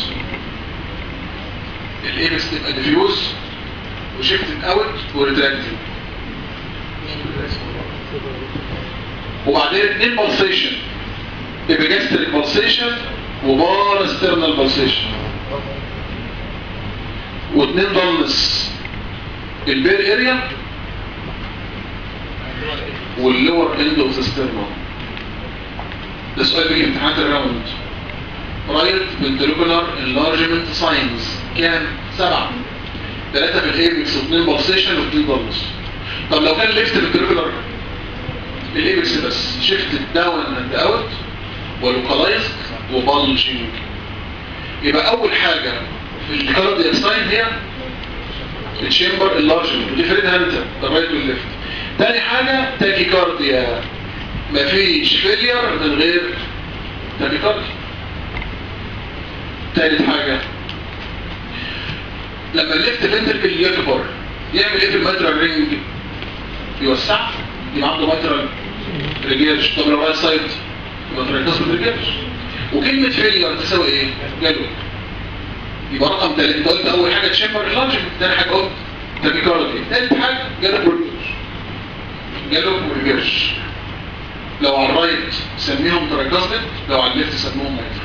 الايبكس تبقى ديفيوز وشيفتد اوت وريتراكتنج وبعدين اتنين بالسيشن ابيجاستريك بالسيشن وبارسترنال بالسيشن واثنين ضلس البير اريا واللور اند اوف ذا ستيرنم ده سؤال بيجي في امتحانات الراوند رايت فنتريكولار انلارجمنت ساينز كام؟ سبعة ثلاثة في الايبكس واثنين بالسيشن واثنين بالنص طب لو كان ليفت فنتريكولار الايبكس بس شيفت داون اند اوت ولوكالايزد وبالجنج يبقى اول حاجة في الكاردياك ساين هي الشامبر اللارجمنت ودي فريدها انت الرايت والليفت تاني حاجة تاكيكارديا مفيش فيلير من غير تاكيكارديا تالت حاجة لما الليفت فنتركل يكبر يعمل ايه في الماترال رينج يوسع يبقى عنده ماترال ريجيرش طب لو رايت سايد يبقى ترايكاسل ريجيرش وكلمة فيلير تساوي ايه؟ جدول يبقى رقم تالت انت قلت اول حاجة تشامبر اللارجمنت تاني حاجة قلت تاكيكارديا تالت حاجة جالب وريجيرش جالب وريجيرش لو على الرايت سميهم ترايكاسل لو على الليفت سموهم ماترال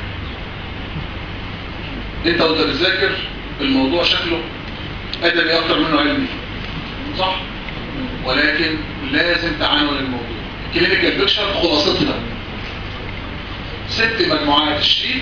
انت وانت بتذاكر الموضوع شكله ادبي اكتر منه علمي صح ولكن لازم تعامل الموضوع كلينيكال بيكشر خلاصتها ست مجموعات الشيت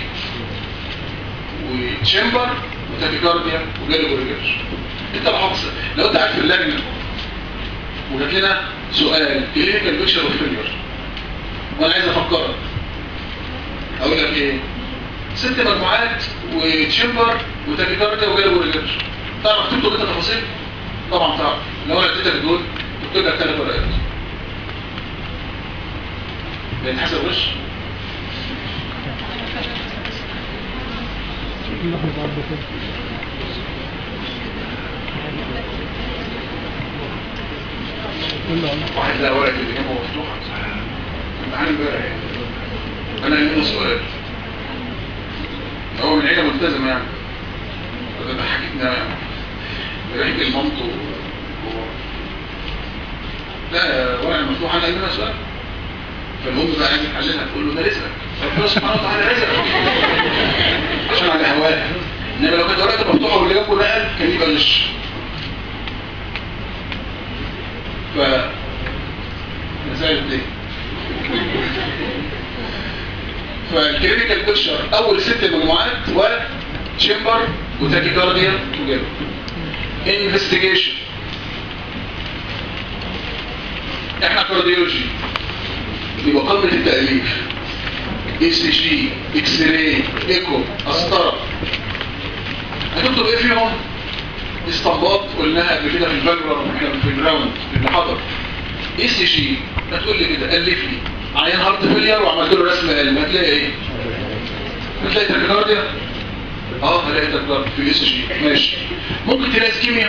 وتشامبر وتاكيكارديا وجالب وريجرش انت لو حافظ لو انت قاعد في اللجنه وجات لنا سؤال كلينيكال بيكشر وفيلير وانا عايز افكرك اقول لك ايه ست مجموعات وتشمبر وتاكيكارديا وجالب وريجرش تعرف تكتب انت تفاصيل طبعا تعرف لو انا اديتك دول تكتب لك ثلاث ورقات لان حسب وش واحد لا ورقه الاجابه مفتوحه امتحان امبارح انا يهمني سؤال هو من عيله ملتزمه يعني ده حكيتنا ريحه المنط و... لا ورقه مفتوحه انا يهمنا سؤال فالام بقى عايز تحللها تقول له ده رزقك ربنا سبحانه وتعالى رزقك عشان على هواها انما لو كانت ورقه مفتوحه واللي جنبه نقل كان يبقى غش ف مسائل دي فالكلينيكال بيكشر اول ست مجموعات وتشمبر وتاكيكارديا وجابر انفستيجيشن احنا كارديولوجي يبقى قمه التاليف اي سي جي اكس راي ايكو قسطره هتكتب ايه فيهم استنباط قلناها قبل كده في الفالورا واحنا في الجراوند اللي حضر اي سي جي هتقول لي كده الف لي عيان هارت فيلير وعملت له رسم قلب هتلاقي ايه هتلاقي تاكيكارديا اه هلاقي تاكيكارديا في الاي سي جي ماشي ممكن تلاقي اسكيميا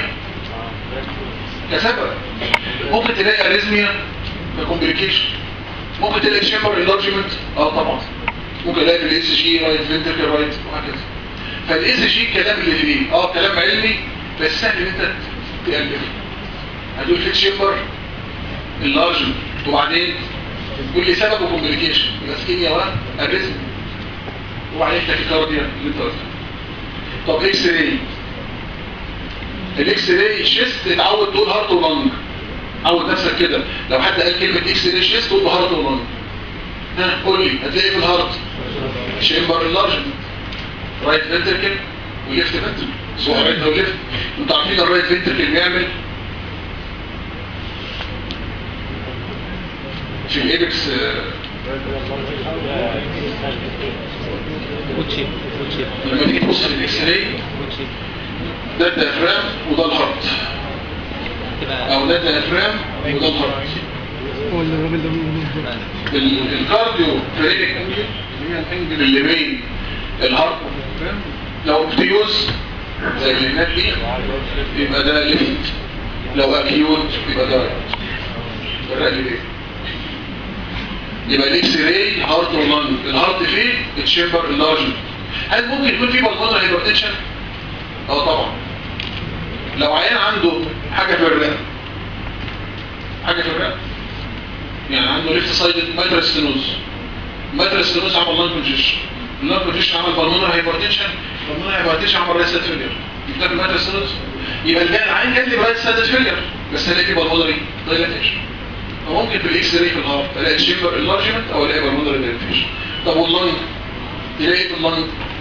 كسبب ممكن تلاقي اريزميا ككومبليكيشن ممكن تلاقي شامبر انلارجمنت اه طبعا ممكن الاقي في الاي سي جي رايت فنتركل رايت وهكذا فالاي سي جي الكلام اللي فيه اه كلام علمي بس سهل ان انت تألف هتقول في شامبر انلارجمنت وبعدين تقول لي سبب وكومبليكيشن يبقى اسكيميا واريزم وبعدين تاكيكارديا اللي انت قلتها طب اكس راي الاكس راي شيست اتعود تقول هارت ولنج عود نفسك كده لو حد قال كلمه اكس راي شيست تقول له هارت ولنج ها قول لي هتلاقي في الهارت شامبر اللارجمنت رايت فنتركل وليفت فنتركل سواء رايت او ليفت انتوا عارفين الرايت فنتركل بيعمل في الايبكس لما تيجي تبص في الاكس راي ده الديافرام وده الهارت او ده الديافرام وده الهارت هو اللي الراجل ده بيقول ال- الكارديو فرينك اللي بين الهارت والديافرام لو اوبتيوز زي اللي هناك دي يبقى ده ليفت لو اكيوت يبقى ده رايت الرأي ليه يبقى الاكس راي هارت ولانج الهارت فيه الشامبر اللارجمنت هل ممكن يكون فيه بالمونر هايبرتنشن اه طبعا لو عيان عنده حاجه في الرئه حاجه في الرئه يعني عنده ليفت سايد ماترال ستينوز ماترال ستينوز عمل لانج كونجيشن اللانج كونجيشن عمل بالمونر هايبرتنشن بالمونر هايبرتنشن عمل رايت سايد فيلير يبقى الماترال ستينوز يبقى العيان جاي لي رايت سايد فيلير بس الاقي فيه بالمونري دايلاتيشن فممكن في الاكس راي في الهارت الاقي شيمبر انلارجمنت او الاقي بالمونري دايلاتيشن طب واللنج تلاقي في اللنج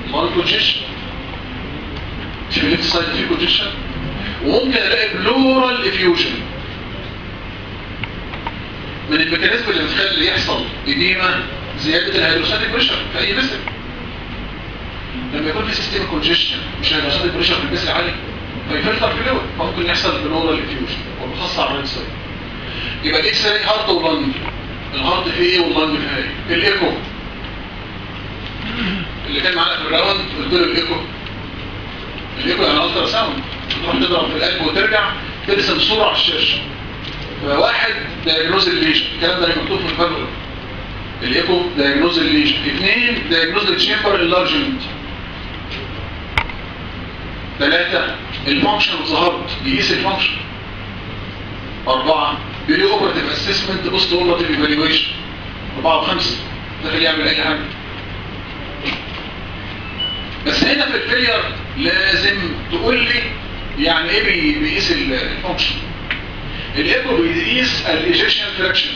مال كونجيشن في الليفت سايد في كونجيشن وممكن الاقي بلورال افيوجن من الميكانيزم اللي بتخلي يحصل اديمه زياده الهيدروستاتيك بريشر في اي جسم لما يكون في سيستم كونجيشن مش هيدروستاتيك بريشر في الجسم عالي فيفلتر فلويد فممكن يحصل بلورال افيوجن وبخاصه على الرايت سايد يبقى الاكس راي هارت ولنج الهارت فيه ايه واللنج فيه ايه الايكو اللي كان معانا في الراوند قلت له الايكو الايكو يعني الترا ساوند تروح تضرب في القلب وترجع ترسم صوره على الشاشه فواحد دايجنوز الليجن الكلام ده مكتوب في الفالفولار الايكو دايجنوز الليجن اثنين دايجنوز التشامبر انلارجمنت ثلاثة الفانكشن ظهرت يقيس الفانكشن أربعة بيلي اوبراتيف اسسمنت بوست اوبراتيف ايفالويشن أربعة وخمسة داخل يعمل أي حاجة بس هنا في الفيلير لازم تقول لي يعني ايه بي- بيقيس ال- الفانكشن الايكو بيقيس الايجيشن فراكشن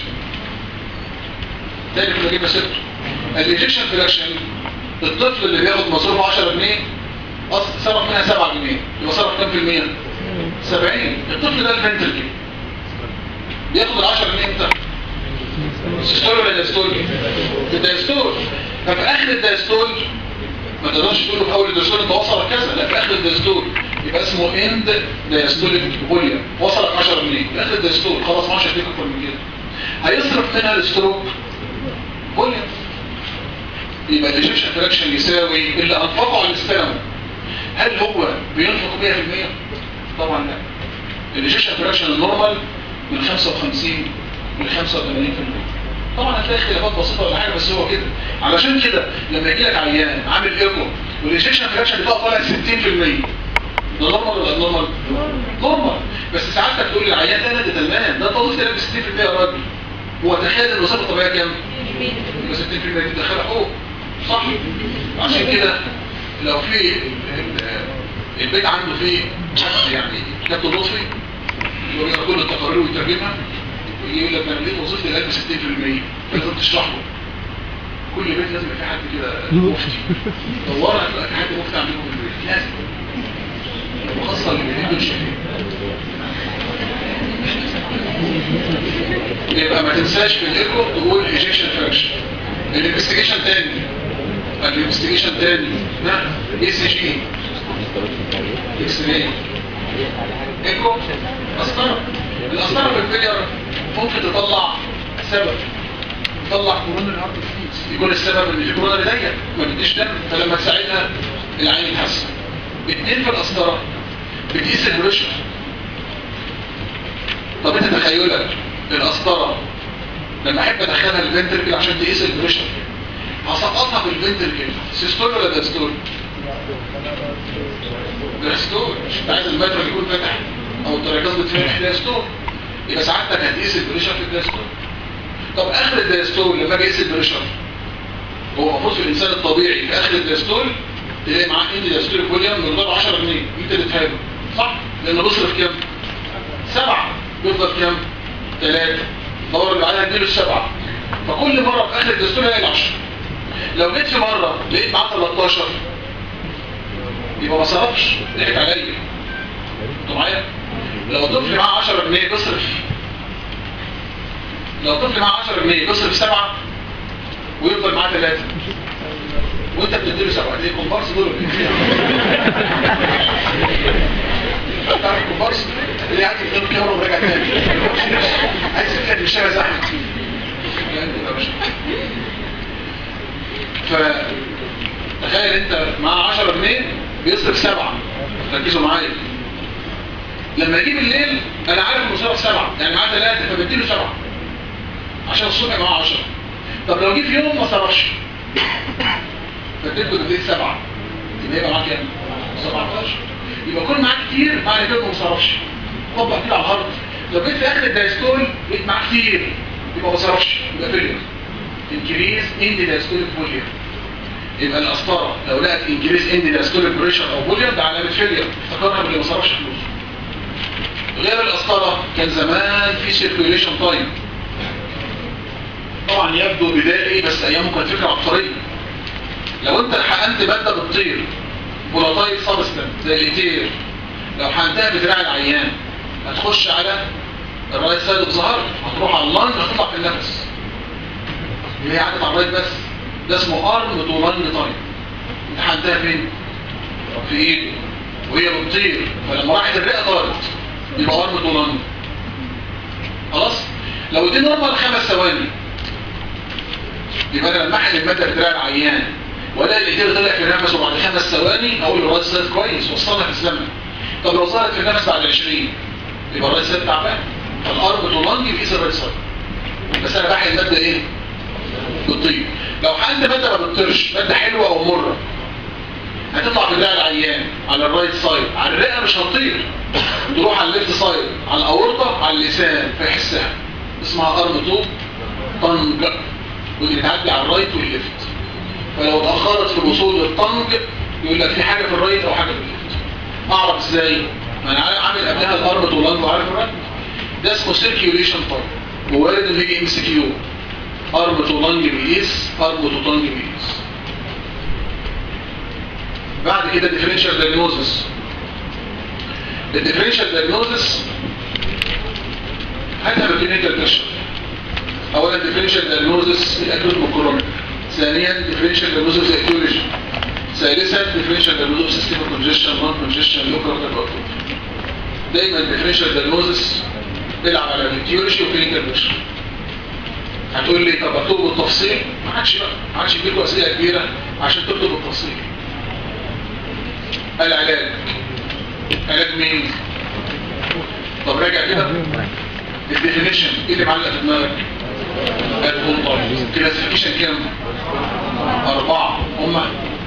تاني كنا جبنا سيرته الايجيشن فراكشن الطفل اللي بياخد مصروفه 10 جنيه أص- صرف منها 7 جنيه يبقى صرف كام في المية؟ 70 الطفل ده الفنتركل بياخد ال 10 جنيه امتى؟ سيستول ولا دايستول؟ في الدايستول ففي اخر الدايستول ما تقدرش تقول له في اول الدايستول انت وصلك كذا لا في اخر الدايستول يبقى اسمه اند دايستوليك فوليوم وصلك 10 جنيه في اخر الدايستول خلاص ما عادش هديك اكتر من كده هيصرف منها الستروك فوليوم يبقى الايجيشن فراكشن يساوي اللي انفقه على الاستلم هل هو بينفق 100%؟ طبعا لا الايجيشن فراكشن النورمال من 55 ل 85% طبعا هتلاقي اختلافات بسيطه ولا حاجه بس هو كده علشان كده لما يجي لك عيان عامل ايكو والايجيشن فراكشن بتاعه طالع 60% ده نورمال ولا نورمال؟ نورمال بس ساعات تقول للعيان ده ده تمام ده انت وصلت لك 60% يا راجل هو تخيل ان الوظيفه الطبيعيه كام؟ يبقى 60% دي تدخلها فوق صح؟ عشان كده لو في ال- ال- البيت عنده فيه حد يعني كابتن لطفي اللي هو بيقرا كل التقارير ويترجمها ويجي يقول لك انا لقيت وظيفتي القلب 60% لازم تشرح له كل بيت لازم يبقى في حد كده مفتي دورها هتلاقي في حد مفتي عندكم في البيت لازم وخاصه اللي بيحبوا الشهيد يبقى ما تنساش في الايكو تقول ايجيكشن فراكشن الانفستيجيشن تاني الانفستيجيشن تاني ها اي سي جي اكس راي ايكو قسطره القسطره في الفيلير ممكن تطلع سبب تطلع كورونا الهارت ديزيز يكون السبب ان في كورونا ضيق ما بتديش دم فلما تساعدها العين يتحسن اتنين في القسطره بتقيس البريشر طب انت تخيلك القسطره لما احب ادخلها الفنتركل عشان تقيس البريشر هسقطها في الفنتركل سيستول ولا داستول داستول مش انت عايز المتر يكون فتح او التركيز بتفتح داستول يبقى ساعتك هتقيس البريشر في الداستول طب اخر الداستول لما اجي اقيس البريشر هو المفروض في الانسان الطبيعي في اخر الداستول تلاقي معاه اندي داستول فوليوم مقدار 10 جنيه انت اللي تهاجم صح لانه بيصرف كام سبعة يفضل كام ثلاثة دور اللي عليها اديله السبعة فكل مرة في اخر الدستور هي العشرة لو جيت في مرة لقيت معاه 13 يبقى ما صرفش ضحك عليا انتوا معايا لو طفل معاه 10 جنيه بيصرف لو طفل معاه 10 جنيه بيصرف سبعة ويفضل معاه ثلاثة وانت بتديله سبعة دي كومبارس دول ولا ايه؟ تعرف كومبارس اللي قاعد يغير الكاميرا وراجع تاني عايز يفكر في الشارع زحمه لا انت يا باشا فتخيل انت معاه 10 جنيه بيصرف سبعة ركزوا معايا لما يجي بالليل انا عارف انه صرف سبعة يعني معاه ثلاثة فبديله سبعة عشان الصبح معاه 10 طب لو جه في يوم ما صرفش فاديته بالليل سبعة يبقى يبقى معاه كام؟ 17 يبقى كل معاه كتير معنى كده ما صرفش طبق كده على الارض لو جيت في اخر الدايستول لقيت معاه كتير يبقى ما صرفش يبقى فيلير انكريز اند دايستوليك فوليوم يبقى القسطره لو لقت انكريز اند دايستوليك بريشر او فوليوم ده علامه فيلير افتكرها باللي ما صرفش فلوس غير القسطره كان زمان في سيركيوليشن تايم طبعا يبدو بدائي بس ايامه كانت فكره عبقريه لو انت حقنت ماده بتطير فولاتايل سبستنت زي الايتير لو حقنتها بدراع العيان هتخش على الرايت سايد اوف ظهر هتروح على اللنج هتطلع في النفس اللي هي عدت على الرايت بس ده اسمه ارم تو لنج تايم انت حقنتها فين؟ في ايده وهي بتطير فلما راحت الرئه طارت يبقى ارم تو لنج خلاص لو دي نورمال خمس ثواني يبقى انا لما احقن الماده بدراع العيان ولا الايتير طلع في النفس وبعد خمس ثواني اقول الرايت سايد كويس وصلنا في الزمن طب لو ظهرت في النفس بعد 20 يبقى الرايت سايد تعبان فالارم تو لنج بيقيس الرايت سايد بس انا بحقن الماده ايه؟ بتطير لو حقنت ماده ما بتطيرش ماده حلوه او مره هتطلع بدراع العيان على الرايت سايد على الرئه مش هتطير تروح على الليفت سايد على الاورطه على اللسان فيحسها اسمها ارم تو طنج ودي بتعدي على الرايت والليفت فلو اتاخرت في الوصول للطنج يقول لك في حاجه في الرايت او حاجه في الليفت اعرف ازاي ما انا عامل قبلها الارم تو لانج وعارف الرايت ده اسمه سيركيوليشن طنج ووارد ان يجي ام سي كيو ارم تو لانج بيقيس ارم تو طنج بيقيس بعد كده differential diagnosis الديفرنشال دايجنوزس هاتها بالكلينيكال بيكشر اولا differential diagnosis الاكيوت والكرونيك ثانيا differential diagnosis ايتيولوجي ثالثا differential diagnosis system congestion non congestion local دايما differential diagnosis بيلعب على الايتيولوجي وكلينيكال بيكشر هتقول لي طب اكتبه بالتفصيل ما عادش بقى ما عادش يديكوا اسئله كبيره عشان تكتب بالتفصيل العلاج علاج مين طب راجع كده الديفينيشن ايه اللي معلق في دماغك الكونتاكت كلاسيفيكيشن كام اربعه هم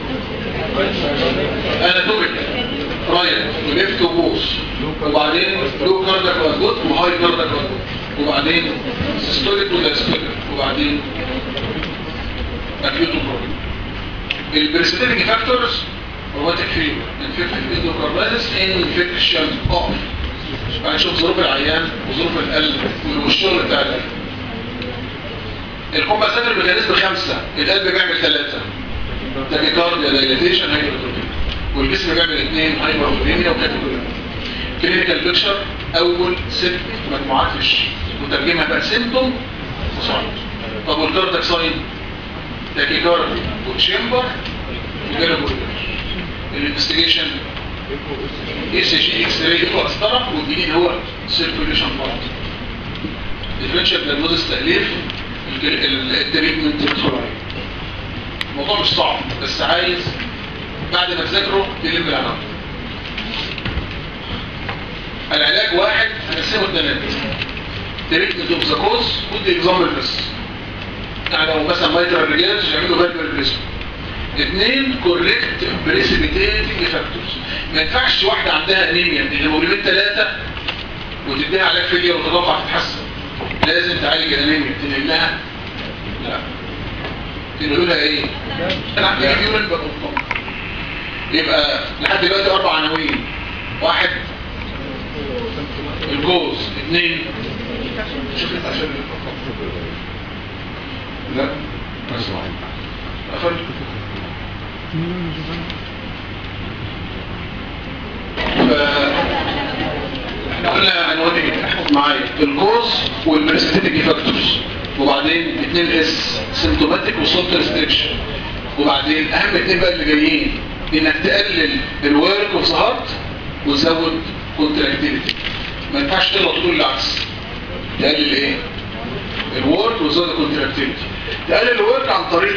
اناتوميك رايت وليفت وبوس وبعدين لو كاردك وانجوت وهاي كاردك وانجوت وبعدين سيستوليك ودايستوليك وبعدين اكيوت بروبلم البريسيتيفيك فاكتورز روماتيك فيبر انفكتيف اندوكاردايتس انفكشن اوف بقى نشوف ظروف العيان وظروف القلب والشغل بتاع القلب الكومبنساتور ميكانيزم خمسة القلب بيعمل ثلاثة تاكيكارديا دايليتيشن هايبرتروفي والجسم بيعمل اثنين هايبرتروفيميا وكاتيكوليا كلينيكال بيكشر اول ست مجموعات في الشيء وترجمها بقى سيمتوم وصعب طب والكاردك ساين تاكيكارديا وتشامبر وجالب الانفستيجيشن اس جي اكس راي هو اسطرق والجديد هو سيركيوليشن بارت ديفرنشال دايجنوستس تاليف التريتمنت بتدخل عليه الموضوع مش صعب بس عايز بعد ما تذاكره تلم العلاقه العلاج واحد هنقسمه لثلاثه تريتمنت اوف ذا كوز خد اكزامبل بس يعني لو مثلا مايترال ريجيرز يعملوا فالفول بريسم اثنين كوريكت بريسيبيتيتنج فاكتورز ما ينفعش واحده عندها انيميا الهيموجلوبين ثلاثه وتديها علاج فيليا وتتوقع تتحسن لازم تعالج الانيميا تنقل لها لا تنقل لها ايه انا عندي يورين بطلطان يبقى لحد دلوقتي اربع عناوين واحد الجوز اثنين شوف انت عشان لا بس قفلت احنا قلنا عنوانين معايا الكوز والبريسبيتيك فاكتورز وبعدين اثنين اس سيمتوماتيك وسولت ريستريكشن وبعدين اهم اثنين بقى اللي جايين انك تقلل الورك اوف ذا هارت وتزود كونتراكتيفيتي ما ينفعش تغلط تقول العكس تقلل ايه الورك وتزود الكونتراكتيفيتي تقلل الورك عن طريق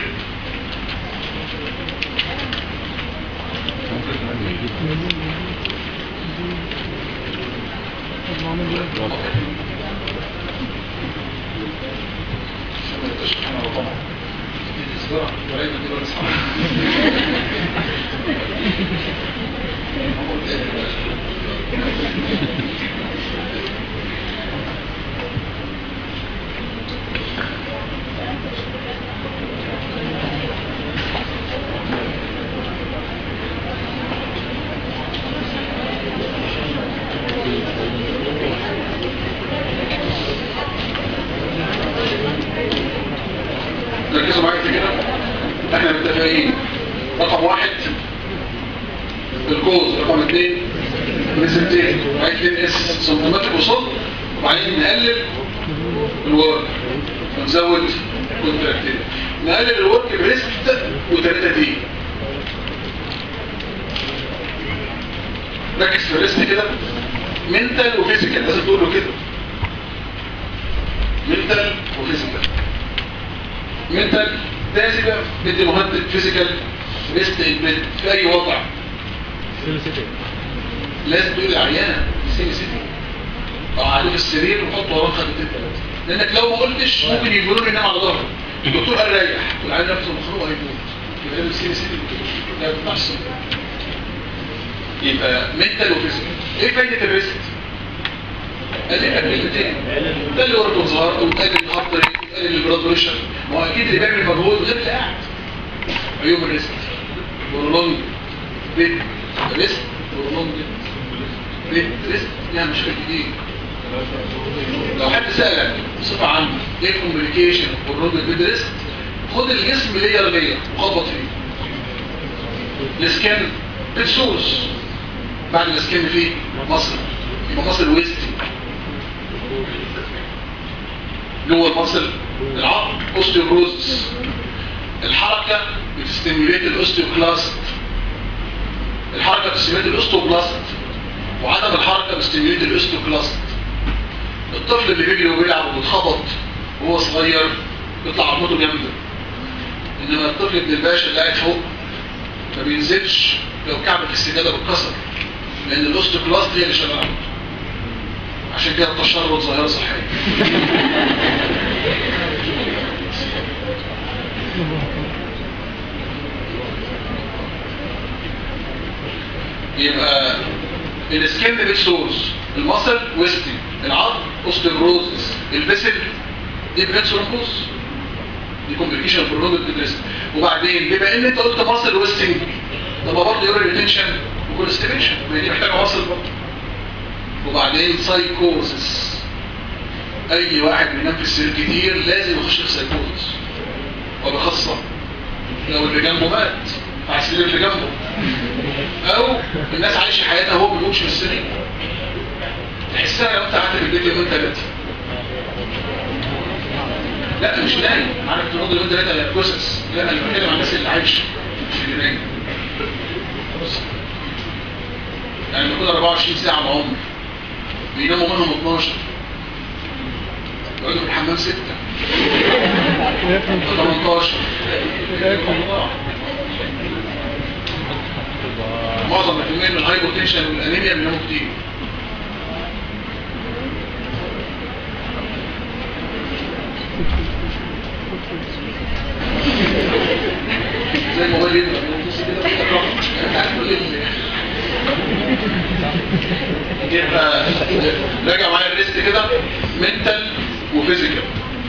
ركزوا معايا في كده احنا متفقين راوندين بريزنتين وبعدين اس سمبتوماتيك وصل وبعدين نقلل الورك ونزود كونتراكتيل نقلل الورك بريست وثلاثة دي ركز في الريست كده منتال وفيزيكال لازم تقول له كده منتال وفيزيكال منتال لازم يبقى بدي مهدد فيزيكال ريست البيت في اي وضع لازم تقول للعيانه سيني سيتي او عليه في السرير وحط وراه خدتين ثلاثه لانك لو ما قلتش ممكن يقولوا لي نام على ظهره الدكتور قال ريح والعيان نفسه مخنوق هيموت يبقى لازم سيني سيتي لا بتحصل يبقى منتال وفيزيكال ايه فايده الريست قلل الكلمتين قلل ورقه ظهر وقلل الهارت ريت وقلل البلاد بريشر ما هو اكيد اللي بيعمل مجهود غير اللي قاعد عيوب الريست ورولونج بيت ريست ورولونج بيت ريست ليها مشاكل كتير لو حد سألك بصفة عامة ايه الكومبليكيشن والرولونج بيت ريست خد الجسم لير لير وخبط فيه الاسكان بتسوس بعد الاسكان فيه مصر يبقى مصر ويستي جوه المصل العظم اوستيوبروزس الحركه بتستيموليت الاوستيوكلاست الحركه بتستيموليت الاوستوبلاست وعدم الحركه بتستيموليت الاوستيوكلاست الطفل اللي بيجري وبيلعب وبيتخبط وهو صغير بيطلع عظمته جامده انما الطفل ابن الباشا اللي قاعد فوق ما بينزلش لو كعبه السجاده بتكسر لان الاوستيوكلاست هي اللي شغاله عشان كده التشرد ظاهره صحيه يبقى السكين بيكسوز المصل ويستي العظم اوستيوبروزس البسل دي بريتسورمبوس دي كومبليكيشن في الرودل ديبريس وبعدين بما ان انت قلت مصل ويستنج طب برضه يوري ريتنشن وكونستيبيشن ما دي محتاجه مصل برضه وبعدين سايكوزس اي واحد بينام في السرير كتير لازم يخش في سايكوزس وبخاصة لو اللي جنبه مات على السرير اللي جنبه او الناس عايشه حياتها وهو ما بيقومش من السرير تحسها لو انت قعدت في البيت يومين ثلاثه لا مش نايم عارف تنوض يومين ثلاثه لا جثث لا انا بتكلم عن الناس اللي عايشه مش اللي نايم يعني بيكون 24 ساعه من عمر بيناموا منهم 12 يقعدوا في الحمام 6 18 معظم الكمية من الهايبوتنشن والانيميا بيناموا كتير زي الموبايل يبقى بيبص كده بيتكرر كل ال- يبقى راجع معايا الريست كده منتال وفيزيكال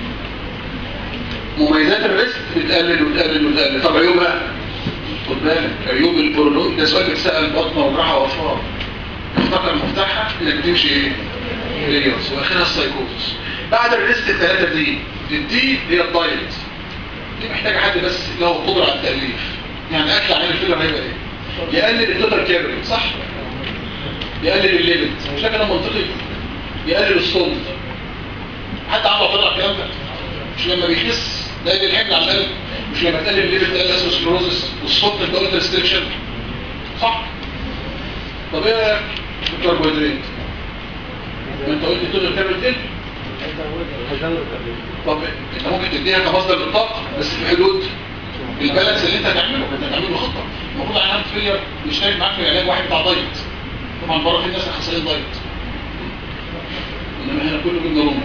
مميزات الريست بتقلل وتقلل وتقلل طب عيوبها خد بالك عيوب البرولوج ده سؤال بيتسال بطنه وجراحه واطفال افتكر مفتاحها انك تمشي ايه ليوس واخرها السايكوزس بعد الريست الثلاثه دي الدي هي الدايت دي محتاجه حد بس له قدره على التاليف يعني اكل عن الفيلر هيبقى ايه يقلل التوتال كالوري صح يقلل الليمت مش ده كلام منطقي يقلل الصوت حتى عنده طلع الكلام ده مش لما بيخس ده يقلل الحمل على القلب مش لما تقلل الليمت تقلل الاسوسكلوزس والصوت الدولة ريستريكشن صح طب ايه رايك في الكربوهيدرات ما انت قلت التوتال كالوري تقل طب انت ممكن تديها كمصدر للطاقه بس في حدود البالانس اللي انت هتعمله انت هتعمله خطه المفروض عن فيلير يشترك معاك في علاج واحد بتاع دايت طبعا بره في ناس خسرين دايت انما هنا كله جبنه رومي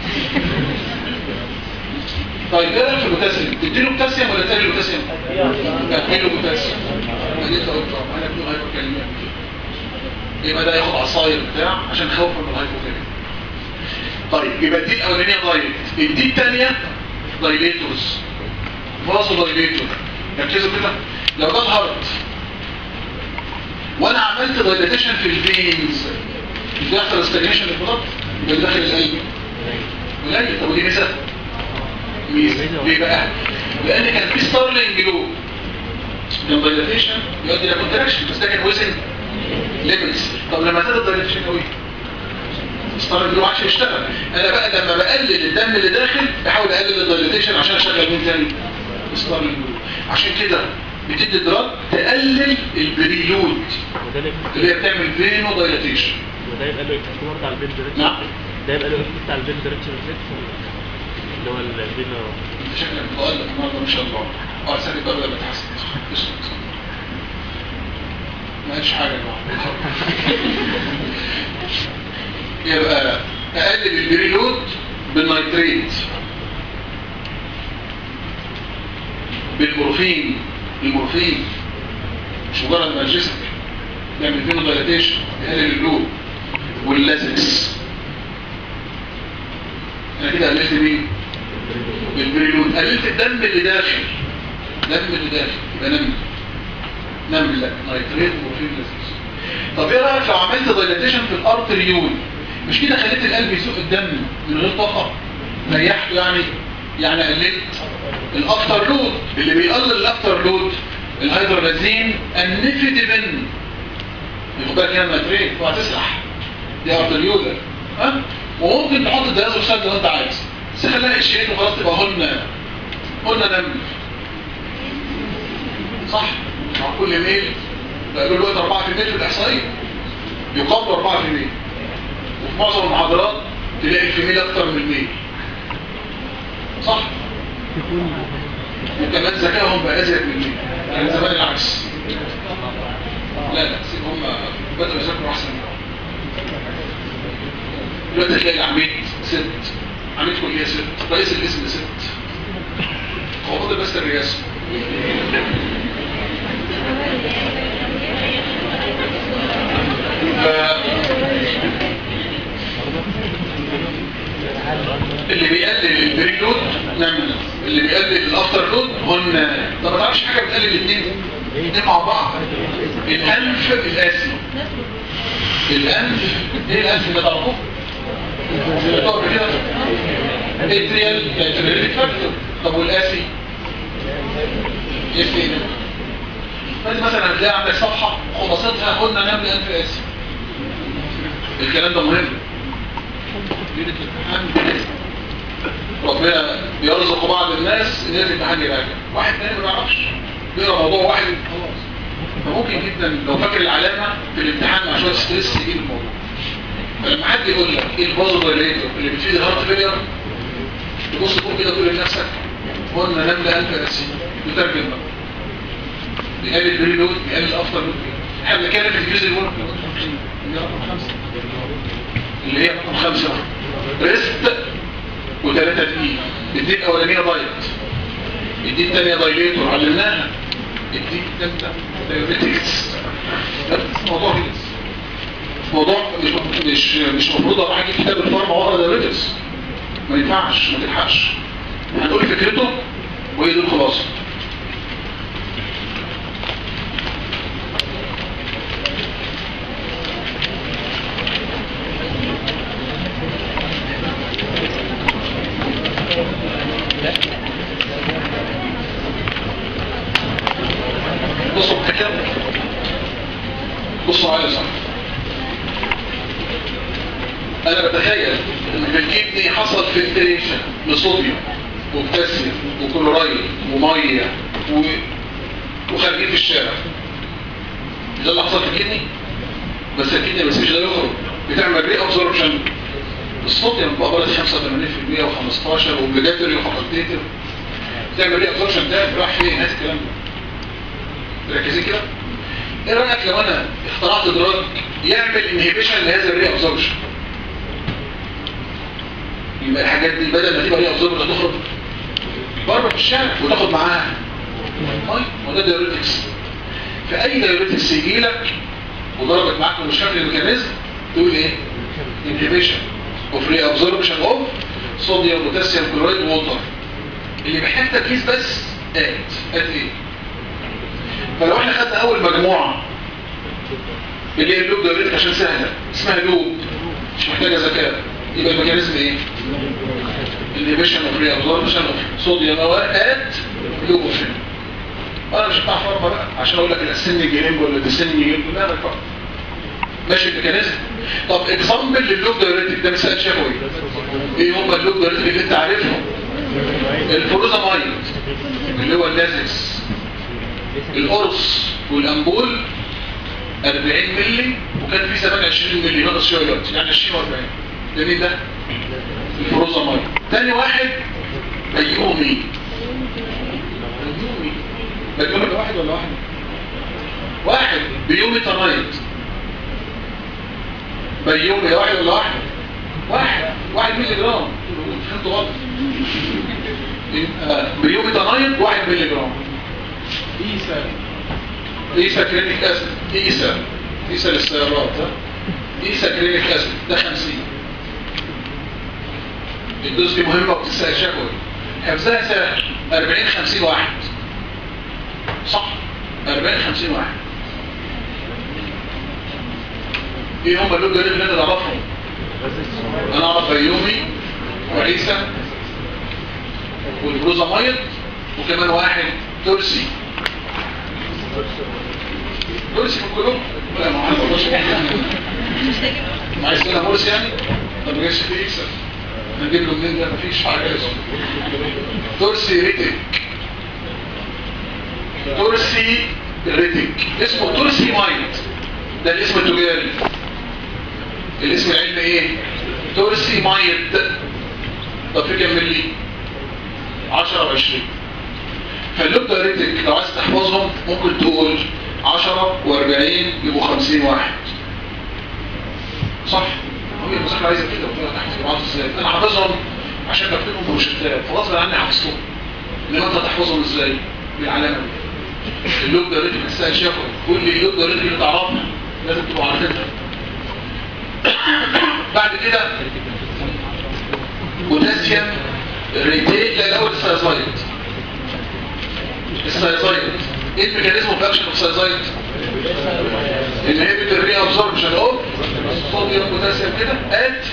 طيب ايه رايك في البوتاسيوم تديله بوتاسيوم ولا تقلل البوتاسيوم تديله بوتاسيوم ما دي انت قلت اه انا بدون هايبوكاليميا يبقى ده ياخد عصاير بتاع عشان خوفا من الهايبوكاليميا طيب يبقى دي الاولانيه دايت الدي الثانيه دايليتورز فازو دايليتور ركزوا كده لو ده الهارت وانا عملت دايليتيشن في الفينز مش بيحصل استجنيشن للبلد يبقى داخل القلب قليل طب ودي ميزه ميزه ليه بقى لان كان في ستارلينج لو كان دايليتيشن يؤدي الى كونتراكشن بس ده كان وزن ليميتس طب لما زاد الدايليتيشن قوي ستار اللي هو عشان يشتغل انا بقى لما بقلل الدم اللي داخل بحاول اقلل الدايليتيشن عشان اشغل مين تاني ستار اللي عشان كده بتدي دراج تقلل البريلود وده اللي اللي هي بتعمل فينو دايليتيشن وده يبقى له افكت برضه على البين دايركشن نعم. ده يبقى له افكت على البين دايركشن افكت اللي هو البين انت شكلك متألق النهارده ما شاء الله اه سالك بقى لما تحسن اسكت ما قالش حاجه يا يبقى اقلل البريلود بالنيتريت بالمورفين المورفين مش مجرد ماجيسك يعمل فينو دايلاتيشن يقلل اللود واللازكس انا كده قللت مين؟ بالبريلود قللت الدم اللي داخل الدم اللي داخل يبقى نمل نمل لا نيتريت ومورفين لازكس طب ايه رايك لو عملت دايلاتيشن في الارتريول مش كده خليت القلب يسوق الدم من غير طاقه ريحته يعني يعني قللت الافتر لود اللي بيقلل الافتر لود الهيدرولازين النيفيدبن يبقى بالك هنا النيتريت وهتسرح دي ارتريولر ها وممكن تحط الديازوكسيد لو انت عايز بس خليها اشياء وخلاص تبقى هن هن نمل صح مع كل ميل بقى له وقت 4% في الاحصائيه يقابل 4% وفي معظم المحاضرات تلاقي الفيميل اكتر من الميل صح وكمان ذكائهم بقى ازيد من الميل كان زمان العكس لا لا سيب هم بدأوا يذاكروا احسن دلوقتي تلاقي العميد ست عميد كلية ست رئيس الاسم ست هو فاضل بس الرئاسة اللي بيقلل البريلود نعمل اللي بيقلل الافتر لود هن طب ما تعرفش حاجه بتقلل الاثنين الاثنين مع بعض الانف الاسي الانف ايه الانف ده تعرفوه طب كده اتريال كاتريليك فاكتور طب والاسي ايه فين فانت مثلا هتلاقي عندك صفحه خلاصتها قلنا نمل انف اسي الكلام ده مهم ليله الامتحان ربنا بيرزق بعض الناس ان يجي الامتحان يراجع واحد تاني ما بيعرفش بيقرا موضوع واحد خلاص فممكن جدا لو فاكر العلامه في الامتحان مع شويه ستريس يجيب الموضوع فلما حد يقول لك ايه البازو دايليتور اللي بتفيد الهارت فيلير تبص فوق كده تقول لنفسك قلنا نملة ألف أسي يترجم بقى بيقلل بريلود بيقلل أفضل لود احنا بنتكلم في الجزء الأول اللي هي رقم خمسة اللي هي رقم خمسة ريست وثلاثة دقيقة الدي الأولانية دايت الدي الثانية دايليتور علمناها الدي الثالثة دايوريتكس موضوع كده موضوع مش مش مش المفروض اروح اجيب كتاب الفارما واقرا دايوريتكس ما ينفعش ما تلحقش هنقول فكرته وهي دي الخلاصه بصوا الفكره بصوا معايا صح انا بتخيل ان في الكدني حصل فلتريشن لصوديوم وبوتاسيوم وكلورايد وميه و... وخارجين في الشارع ده اللي حصل في الكدني بس الكدني ما بيسيبش ده يخرج بتعمل ري ابزوربشن الصوديوم بقبلت 85% و15 وبليجاتوري وفاكولتيتيف بتعمل ري ابزوربشن ده راح فين هات الكلام ده مركزين كده ايه رايك لو انا اخترعت دراج يعمل انهبيشن لهذا الري ابزوربشن يبقى الحاجات دي بدل ما تبقى ري ابزوربشن تخرج بره في الشارع وتاخد معاها طيب وده دايوريتكس فاي دايوريتكس يجي لك وضربت معاك من شكل الميكانيزم تقول ايه انهبيشن اوف ري ابزوربشن اوف صوديوم بوتاسيوم كلورايد ووتر اللي محتاج تركيز بس ات ات ايه فلو احنا خدنا اول مجموعه اللي هي اللوب دايوريتك عشان سهله اسمها لوب مش محتاجه ذكاء يبقى الميكانيزم ايه انهبيشن اوف ري ابزوربشن اوف صوديوم ات لوبوفين انا مش بتاع فارما بقى عشان اقول لك الاسن جيرينج ولا الدسن جيرينج لا لا فارما ماشي الميكانيزم طب اكزامبل لللوب دايوريتك ده مثال شفوي ايه هم اللوب دايوريتك اللي انت عارفهم الفروزامايد اللي هو اللازكس القرص والامبول 40 مللي وكان في زمان 20 مللي ناقص شويه دلوقتي يعني 20 و40 ده مين ده؟ الفروزامايد تاني واحد بيومي بيومي بيومي ده واحد ولا واحد؟ واحد بيومي تنايت بيومي واحد ولا واحد؟ واحد واحد مللي جرام فهمتوا غلط يبقى بيومي تنايت واحد مللي جرام ايسا ايسا كلينيك اسيد ايسا ايسا للسيارات ها؟ ايسا كلينيك اسيد ده 50 الدوز دي مهمه وبتسال شكوى حفظها سهل 40 50 واحد صح 40 50 واحد ايه هم اللوج اللي انت تعرفهم انا اعرف بيومي وعيسى والبروزامايد وكمان واحد ترسي ترسي من كلهم لا ما حصلش ما عايز تقولها مرسي يعني طب ما جاش في يكسب نجيب له منين ده مفيش حاجه اسمه ترسي ريتك ترسي ريتك اسمه ترسي مايند ده الاسم التجاري الاسم العلمي ايه ترسي مايند طب في كام ملي 10 و 20 فاللوب دايريتك لو عايز تحفظهم ممكن تقول 10 و40 يبقوا 50 واحد صح هي المذاكره عايزه كده وتقول تحفظ جماعات ازاي انا حافظهم عشان بكتبهم بروشتات فغصب عني حفظتهم انما انت تحفظهم ازاي بالعلامه دي اللوب دايريتك السائل شافه كل اللوب دايريتك اللي تعرفها لازم تبقوا عارفينها بعد كده بوتاسيوم ريتيل لا الاول السايزايد السايزايد ايه الميكانيزم اوف اكشن اوف السايزايد انهبت الري ابزوربشن اوف صوديوم بوتاسيوم كده ات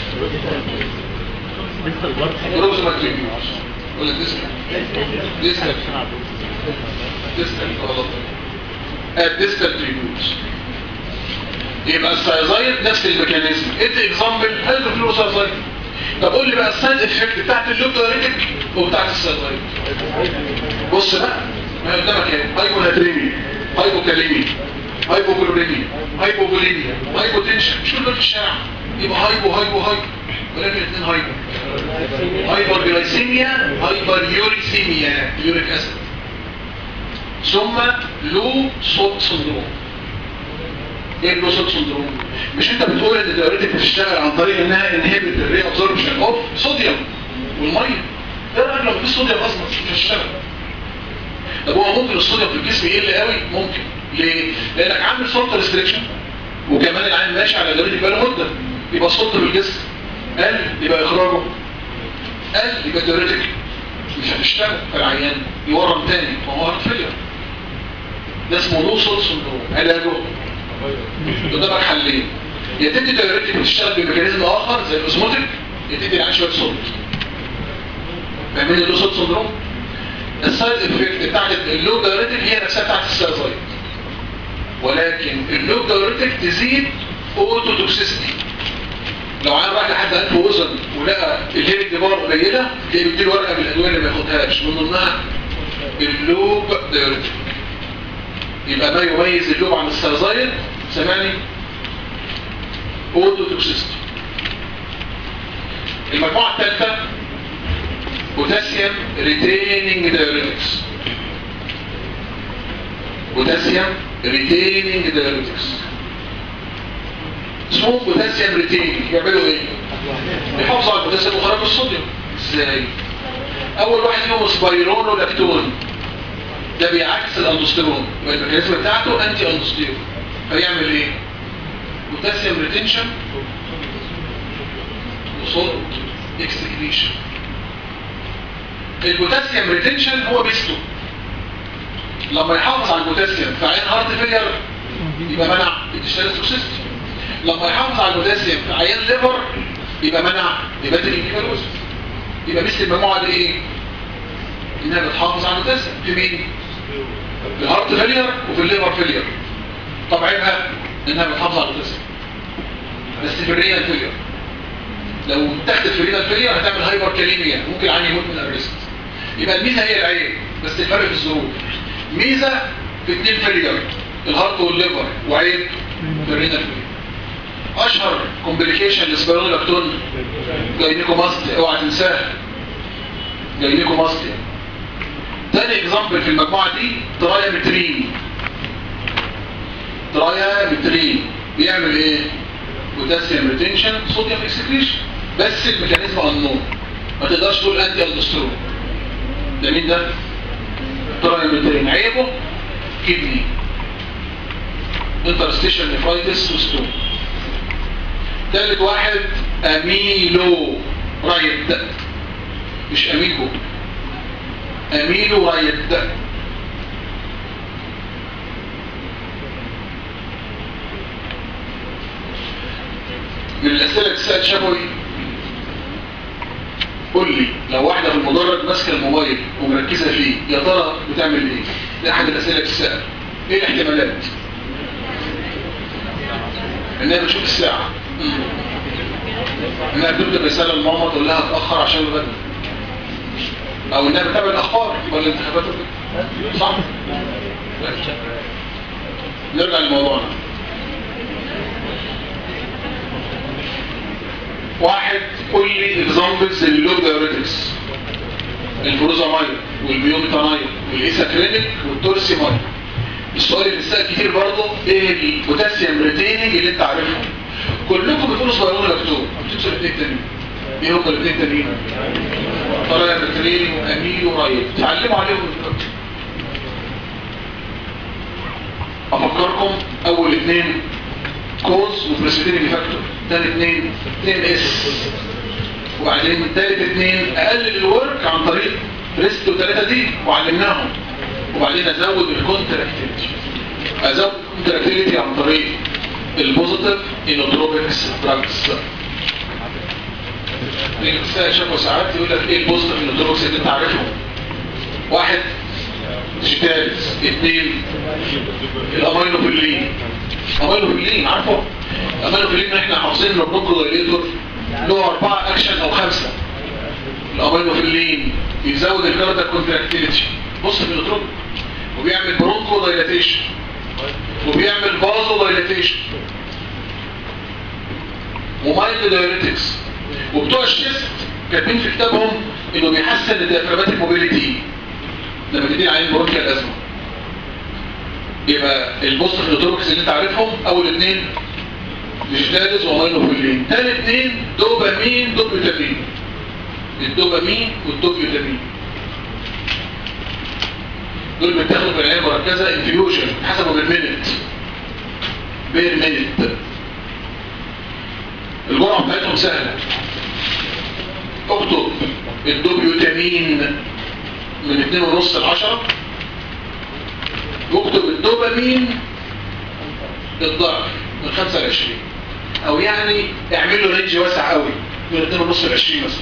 بروكسيماتري ولا ديسكال ديسكال ديسكال غلط ات ديسكال تريبيوتس يبقى السايزايد نفس الميكانيزم ادي اكزامبل هيدروفلوسايزايد طب قول لي بقى السايد افكت بتاعت اللوب دايريتك وبتاعت السايزايد بص بقى ما قدامك ايه هايبوناتريمي هايبوكاليمي هايبوكلوريمي هايبوفوليميا هايبوتنشن مش كل دول في الشارع يبقى هايبو هايبو هايبو ولكن الاثنين هايبو هايبر جلايسيميا هايبر يوريسيميا يوريك اسيد ثم لو صوت سندروم ايه اللو صوت سندروم مش انت بتقول ان الدايوريتك بتشتغل عن طريق انها انهبت الري ابزوربشن اوف صوديوم والميه ايه رايك لو مفيش صوديوم اصلا مش هتشتغل طب هو ممكن الصوديوم في الجسم يقل قوي ممكن ليه لانك عامل سولت ريستريكشن وكمان العين ماشي على دايوريتك بقاله مده يبقى السولت في الجسم قل يبقى اخراجه قل يبقى دايوريتك مش هتشتغل فالعيان يورم تاني ما هو هارت فيلير ده اسمه لو صوت سندروم علاجه قدامك حلين يا تدي دايوريتك بتشتغل بميكانيزم اخر زي الاوزموتيك يا تدي العين شويه صوت فاهمين اللو صوت سندروم السايد افكت بتاعت اللوب دايوريتك هي نفسها بتاعت السيرزايد ولكن اللوب دايوريتك تزيد اوتو توكسيستي لو عين راح لحد انف واذن ولقى الهيرنج بار قليله تلاقيه بيديله ورقه بالادويه اللي ما ياخدهاش من ضمنها اللوب دايوريتك يبقى ما يميز اللوب عن السيرزايد سامعني اوتو توكسيستي المجموعه الثالثه بوتاسيوم ريتيننج دايوريتكس بوتاسيوم ريتيننج دايوريتكس اسمهم بوتاسيوم ريتيننج يعملوا ايه بيحافظوا على البوتاسيوم وخرج الصوديوم ازاي اول واحد فيهم سبايرونولاكتون ده بيعكس الاندوستيرون يبقى الميكانيزم بتاعته انتي اندوستيرون فيعمل ايه بوتاسيوم ريتنشن وصوت اكسكريشن البوتاسيوم ريتنشن هو بيستو لما يحافظ على البوتاسيوم في عين هارت فيلير يبقى منع الديشتالس توكسيستي لما يحافظ على البوتاسيوم في عيان ليفر يبقى منع يباتري كيفالوز يبقى مثل المجموعه دي ايه انها بتحافظ على البوتاسيوم في مين في الهارت فيلير وفي الليفر فيلير طب عيبها انها بتحافظ على البوتاسيوم بس في الرينال فيلير لو اتخذت في الرينال فيلير هتعمل هايبر كاليميا ممكن العين يموت من الارست يبقى الميزه هي العين بس الفرق في الظروف ميزه في اتنين فيلير الهارت والليفر وعيب في الرينال فيلير اشهر كومبليكيشن لسبيرونولاكتون جاينيكوماستيا اوعى تنساها جاينيكوماستيا تاني اكزامبل في المجموعه دي ترايا مترين ترايا مترين بيعمل ايه بوتاسيوم ريتنشن صوديوم اكسكريشن بس الميكانيزم انون ما تقدرش تقول انتي الدسترون ده مين ده ترايا مترين عيبه كدني انترستيشن نفرايتس وستون تالت واحد اميلو رايد مش اميكو اميلو رايد من الاسئله اللي بتسال شفوي قول لي لو واحده في المدرج ماسكه الموبايل ومركزه فيه يا ترى بتعمل ايه؟ ده احد الاسئله اللي بتسال ايه الاحتمالات؟ انها بتشوف الساعه انها بتكتب رساله لماما تقول لها اتاخر عشان الغدا او انها بتتابع الاخبار ولا الانتخابات وكده. صح نرجع لموضوعنا واحد قول لي اكزامبلز لللوب دايوريتكس البروزامايد والبيوميتانايد والايساكرينيك والتورسيمايد السؤال اللي بيسال كتير برضه ايه البوتاسيوم ريتيننج اللي انت عارفهم كلكم بتقولوا صغيرون لاكتوب بتنسوا الاثنين التانيين ايه هم الاثنين التانيين طلع مترين واميل ورايد تعلموا عليهم دلوقتي افكركم اول اثنين كوز وبريسبيتينج فاكتور ثاني اثنين 2 اس وبعدين ثالث اثنين اقلل الورك عن طريق ريست وثلاثه دي وعلمناهم وبعدين ازود الكونتراكتيفيتي ازود الكونتراكتيفيتي عن طريق البوزيتيف انوتروبكس دراجز الانسان شافه ساعات يقول لك ايه البوزيتيف انوتروبكس اللي انت عارفهم واحد ديجيتالز اثنين الامينوفيلين امينوفيلين عارفه الامينوفيلين احنا حافظين انه بروكودايليتور له اربعه اكشن او خمسه الامينوفيلين يزود الكاردياك كونتراكتيليتي بص في الاتروب وبيعمل برونكو دايلاتيشن وبيعمل بازو دايلاتيشن ومايند دايلاتكس وبتوع الشيست كاتبين في كتابهم انه بيحسن الديافرامات الموبيليتي لما تدين عليه برونكيال الازمه يبقى البوست في الاتروبكس اللي انت عارفهم اول اثنين ديجيتالز وماينوفيلين ثاني اثنين دوبامين دوبيوتامين الدوبامين والدوبيوتامين دول بيتاخدوا في العنايه المركزه انفيوجن حسبوا بالمينت بير مينت الجرعه بتاعتهم سهله اكتب الدوبيوتامين من 2.5 ل 10 واكتب الدوبامين الضعف من 5 ل 20 او يعني اعمل له رينج واسع قوي من 2.5 ل 20 مثلا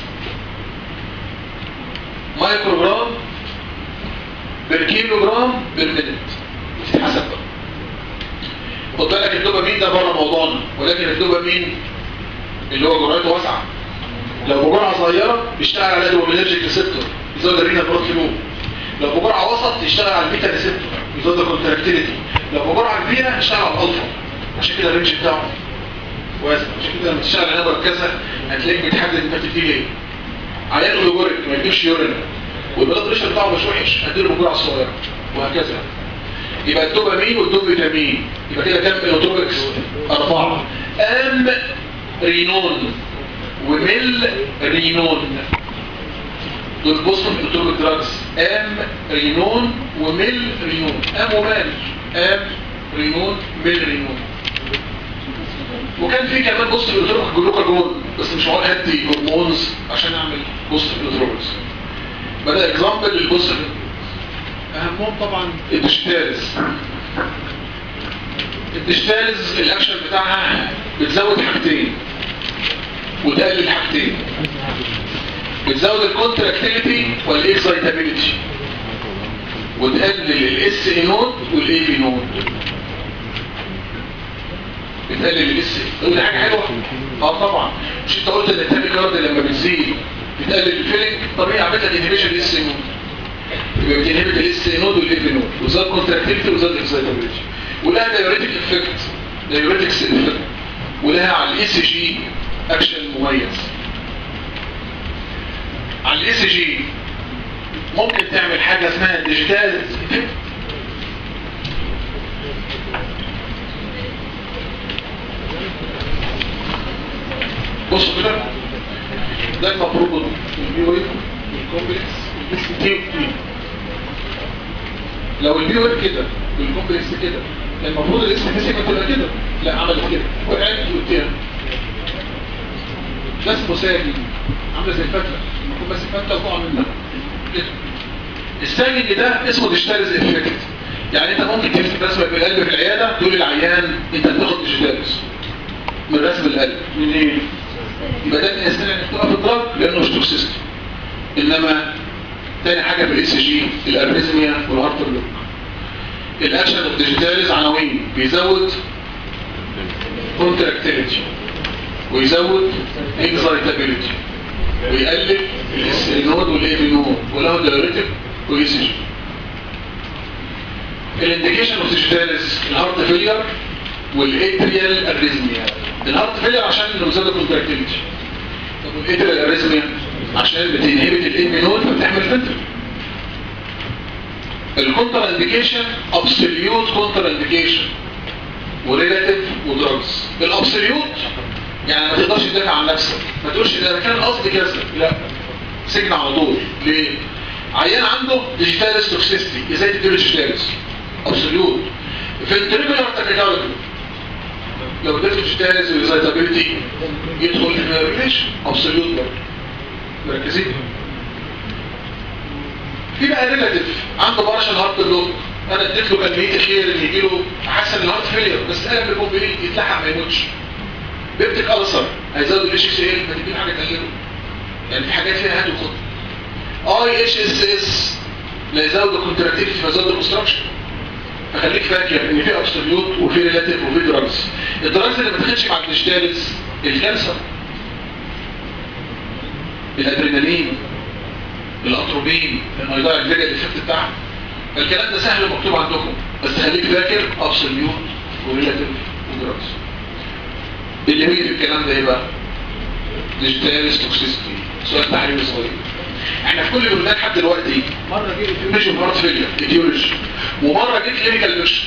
مايكرو جرام بالكيلو جرام بالمنت تتحسب بقى خد بالك الدوبامين ده بره موضوعنا ولكن الدوبامين اللي هو جرعته واسعه لو بجرعه صغيره بيشتغل على دوبامينرجيك ريسبتور يزود الرينا بروت فلو لو بجرعه وسط يشتغل على البيتا ريسبتور يزود الكونتراكتيليتي لو بجرعه كبيره يشتغل على الالفا عشان كده الرينج بتاعه واسع عشان كده لما تشتغل على مركزه هتلاقيك بتحدد انت بتديه ايه عيان اوليجوريك ما يجيبش يورين والبلاد بريشر بتاعه مش وحش هديله بالجرعه الصغيره وهكذا يبقى الدوبامين والدوبيتامين يبقى كده كام الوتروبكس اربعه ام رينون وميل رينون دول بصوا في الوتروبك دراجز ام رينون وميل رينون ام ومال ام رينون ميل رينون وكان في كمان بص في الوتروبك جلوكاجون بس مش هقول هدي هرمونز عشان اعمل بص في الوتروبكس بدأ اكزامبل للبص اهمهم طبعا الدشتالز الدشتالز الاكشن بتاعها بتزود حاجتين وتقلل حاجتين بتزود الكونتراكتيليتي والاكسايتابيليتي وتقلل الاس اي نود والاي بي نود بتقلل الاس ودي حاجه حلوه اه طبعا مش انت قلت ان التابي كارد لما بتزيد بتقلل الفيلنج طبيعي عملت لك انهبيشن للاس نود يبقى بتنهبت الاس نود والاف نود وزاد كونتراكتيفيتي وزاد اكسايتابيلتي ولها دايوريتك افكت دايوريتكس افكت ولها على الاي سي جي اكشن مميز على الاي سي جي ممكن تعمل حاجه اسمها ديجيتال افكت بصوا كده ده المفروض البي ويف والكومبلكس دي ودي لو البي ويف كده والكومبلكس كده كان المفروض الاسم حسيبه تبقى كده لا عملت كده وقعت وقتها ده اسمه ساجي عامله زي الفتله المفروض بس الفتله وقع منها كده الساجي ده اسمه ديجيتاليز افكت يعني انت ممكن تمسك رسمه بالقلب في العياده تقول للعيان انت بتاخد ديجيتاليز من رسم القلب من ايه؟ يبقى ده يستطيع ان يختار في الدرج لانه مش توكسيستي انما تاني حاجه في الاي سي جي الاريزميا والهارت بلوك الاكشن اوف ديجيتاليز عناوين بيزود كونتراكتيليتي ويزود اكزايتابيليتي ويقلل الاس نود والاي بي نود وله دايوريتك واي سي جي الانديكيشن اوف ديجيتاليز الهارت فيلير والاتريال اريزميا الهارت فيلير عشان انه بيزود الكونتراكتيليتي طب والاتريال اريزميا عشان بتنهبت الاي بي نود فبتحمل فنتر الكونتر انديكيشن ابسوليوت كونتر انديكيشن وريلاتيف ودراجز الابسوليوت يعني ما تقدرش تدافع عن نفسك ما تقولش ده انا كان قصدي كذا لا سجن على طول ليه عيان عنده ديجيتاليس توكسيستي ازاي تديله ديجيتاليس ابسوليوت فنتريكولار تاكيكارديا لو اديته ديجيتاليس واكزايتابيلتي يدخل في الريليشن ابسوليوت برضه مركزين في بقى ريلاتيف عنده بارشل هارت بلوك انا اديت له كميه خير ان يجي له احسن الهارت فيلير بس قلب الكومبليت يتلحق ما يموتش بيبتك ألسر هيزود الاتش اس ال ما تديله حاجه تقلله يعني في حاجات فيها هات وخد اي اتش اس اس لا يزود الكونتراكتيفيتي فيزود الاوبستراكشن فخليك فاكر ان في ابسوليوت وفي ريلاتيف وفي دراجز الدراجز اللي ما تاخدش مع الديجيتاليز الكانسر الادرينالين الاتروبين لانه يضيع الفيجا الافكت بتاعها الكلام ده سهل ومكتوب عندكم بس خليك فاكر ابسوليوت وريلاتيف ودراجز اللي بيجي في الكلام ده ايه بقى ديجيتاليز توكسيستي سؤال تحريري صغير احنا في كل البلدان لحد دلوقتي مره جه ايديولوجي ومره فيلير ايديولوجي ومره جه كلينيكال بيرش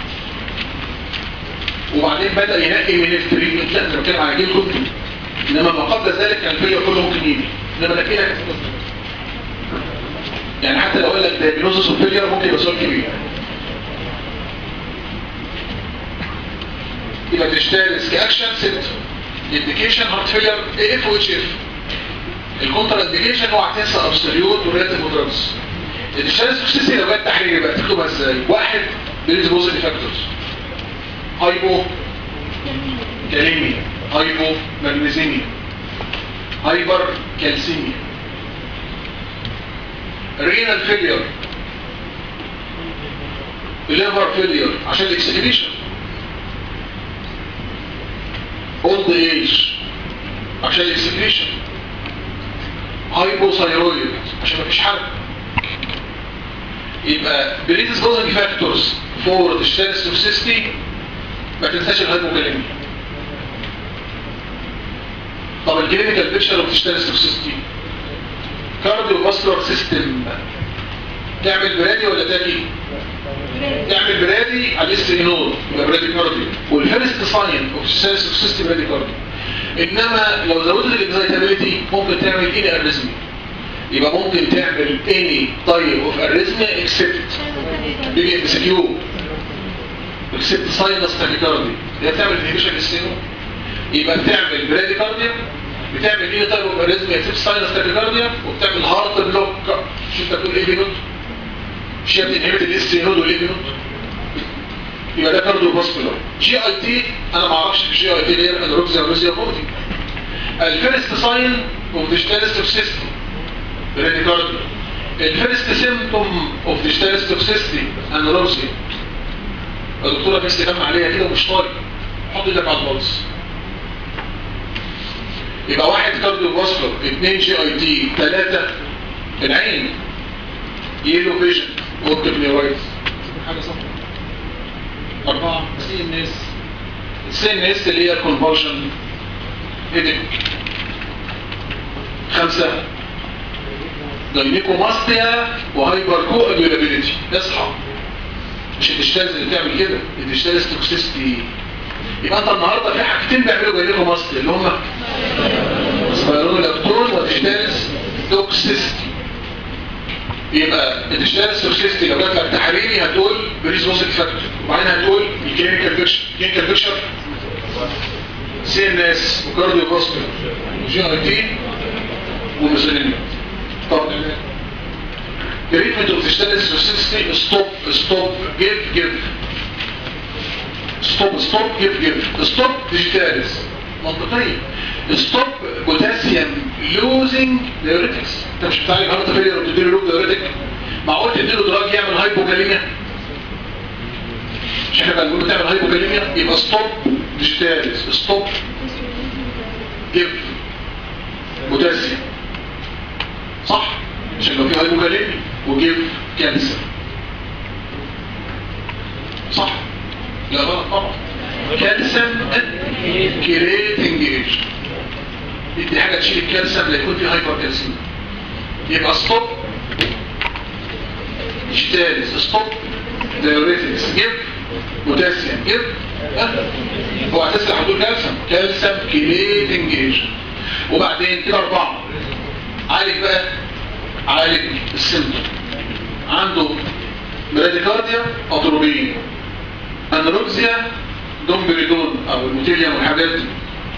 وبعدين بدا ينقي من التريتمنت لا انا بتكلم على جيل كنت انما ما قبل ذلك كان الفيلير كله ممكن يجي انما ده كده يعني حتى لو قال لك دايجنوزس اوف فيلير ممكن يبقى سؤال كبير يبقى ديجيتاليز كاكشن ست انديكيشن هارت فيلير اي اف و اتش اف الكونتر انديكيشن اوعى تنسى ابسوليوت وريلاتيف ودراجز الديجيتاليز توكسيسي لو جت تحريري بقى تكتبها ازاي واحد بريدسبوزيتيف فاكتورز هايبو كاليميا هايبو ماجنيزيميا هايبر كالسيميا رينال فيلير ليفر فيلير عشان الاكسكريشن اولد ايج عشان الاكسكريشن هايبوثايرويد عشان مفيش حرق يبقى بريدسبوزنج فاكتورز فور ديجيتاليز توكسيستي ما تنساش الهايبوكاليميا طب الكلينيكال بيكتشر اوف ديجيتاليز توكسيستي كارديو فاسكولار سيستم تعمل برادي ولا تاكي تعمل برادي على الاس نود يبقى برادي كارديو والفيرست ساين اوف ديجيتاليز توكسيستي برادي كارديو انما لو زودت الاكزايتابيلتي ممكن تعمل اني اريزمي يبقى ممكن تعمل اني تايب اوف اريزمي اكسبت بيجي ام سي كيو اكسبت ساينس تاكيكاردي هي بتعمل انهبيشن للسينو يبقى بتعمل برادي كارديا بتعمل ايه تايب اوف اريزمي اكسبت ساينس تاكيكارديا وبتعمل هارت بلوك مش انت بتقول ايه بينوت مش هي بتنهبت الاس نود والاي بينوت يبقى ده كارديو فاسكولار جي اي تي انا ما اعرفش في جي اي تي اللي هي انروكسيا ونوزيا فوتي الفيرست ساين اوف ديجيتاليز توكسيستي بريديكارديا الفيرست سيمبتوم اوف ديجيتاليز توكسيستي انروكسيا الدكتوره بس كلام عليها كده ومش طايق حط ايدك على البلس يبقى واحد كارديو فاسكولار اثنين جي اي تي ثلاثة العين يلو فيجن اوبتيك نيورايتس حاجة صح أربعة سي ان اس السي ان اس اللي هي الكونفولشن هيدك خمسة جاينيكوماستيا وهايبر كو ابيلابيلتي اصحى مش الديجيتالز اللي بتعمل كده الديجيتالز توكسيستي يبقى انت النهارده في حاجتين بيعملوا جاينيكوماستيا اللي هم سبايرون لاكتون وديجيتالز توكسيستي يبقى الديجيتالز توكسيستي لو جات لك تحريري هتقول بريزوسيك فاكتور وبعدين هتقول ميكانيكال فيكشن ميكانيكال فيكشن سي ان اس وكارديو فاسكولار وجي اي تي وميزانين طب تريتمنت اوف ديجيتالز توكسيستي ستوب ستوب جيف جيف ستوب ستوب جيف جيف ستوب ديجيتالز منطقية ستوب بوتاسيوم لوزنج دايوريتكس انت مش بتعالج هارت فيلير وبتديله لوب دايوريتك معقول تديله دراج يعمل هايبوكاليميا مش احنا بنقول تعمل هايبوكاليميا يبقى ستوب ديجيتالز ستوب جيف بوتاسيوم صح عشان لو في هايبوكاليميا وجيف كانسر صح لا غلط طبعا كالسيوم كريتنج ايج دي حاجه تشيل الكالسيوم لا يكون في هايبر كالسيوم يبقى ستوب ديجيتاليز ستوب دايوريتكس جيب بوتاسيوم جيب هو هتسرع حدود كالسيوم كالسيوم كريتنج ايج وبعدين كده اربعه عالج بقى عالج السيمتوم عنده براديكارديا اطروبين انوركسيا دومبريدون او الموتيليوم والحاجات دي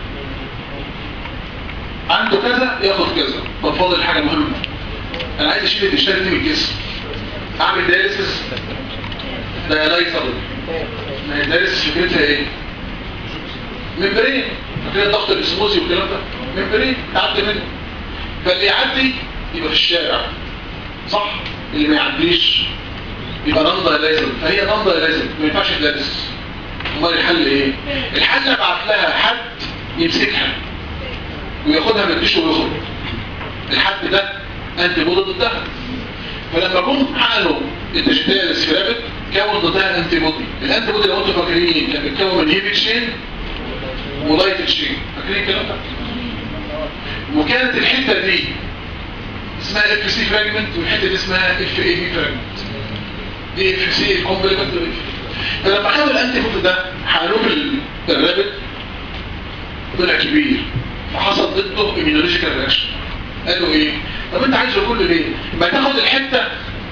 عنده كذا ياخد كذا طب فاضل حاجه مهمه انا عايز اشيل الدشتال دي من الجسم اعمل دايليسيس دايلايزر ما هي الدايليسيس فكرتها ايه ممبرين فكره الضغط الاسموزي والكلام ده ممبرين تعدي منه فاللي يعدي يبقى في الشارع صح اللي ما يعديش يبقى نون دايلايزر فهي نون دايلايزر ما ينفعش تدرس امال الحل ايه الحل ابعت لها حد يمسكها وياخدها من الدش ويخرج الحد ده انت بودي ضدها فلما جم حقنوا الديجيتال سكرابت كون ضدها انتي بودي الانتي بودي لو انتوا فاكرين كان بيتكون من هيفي تشين ولايت تشين فاكرين الكلام ده وكانت الحته دي اسمها اف سي فراجمنت والحته دي اسمها اف اي في فراجمنت دي اف سي كومبلمنت فلما خدوا الانتي بودي ده حقنوه بالرابط طلع كبير فحصل ضده ايمينولوجيكال رياكشن قالوا ايه طب انت عايزه كله ليه ما تاخد الحته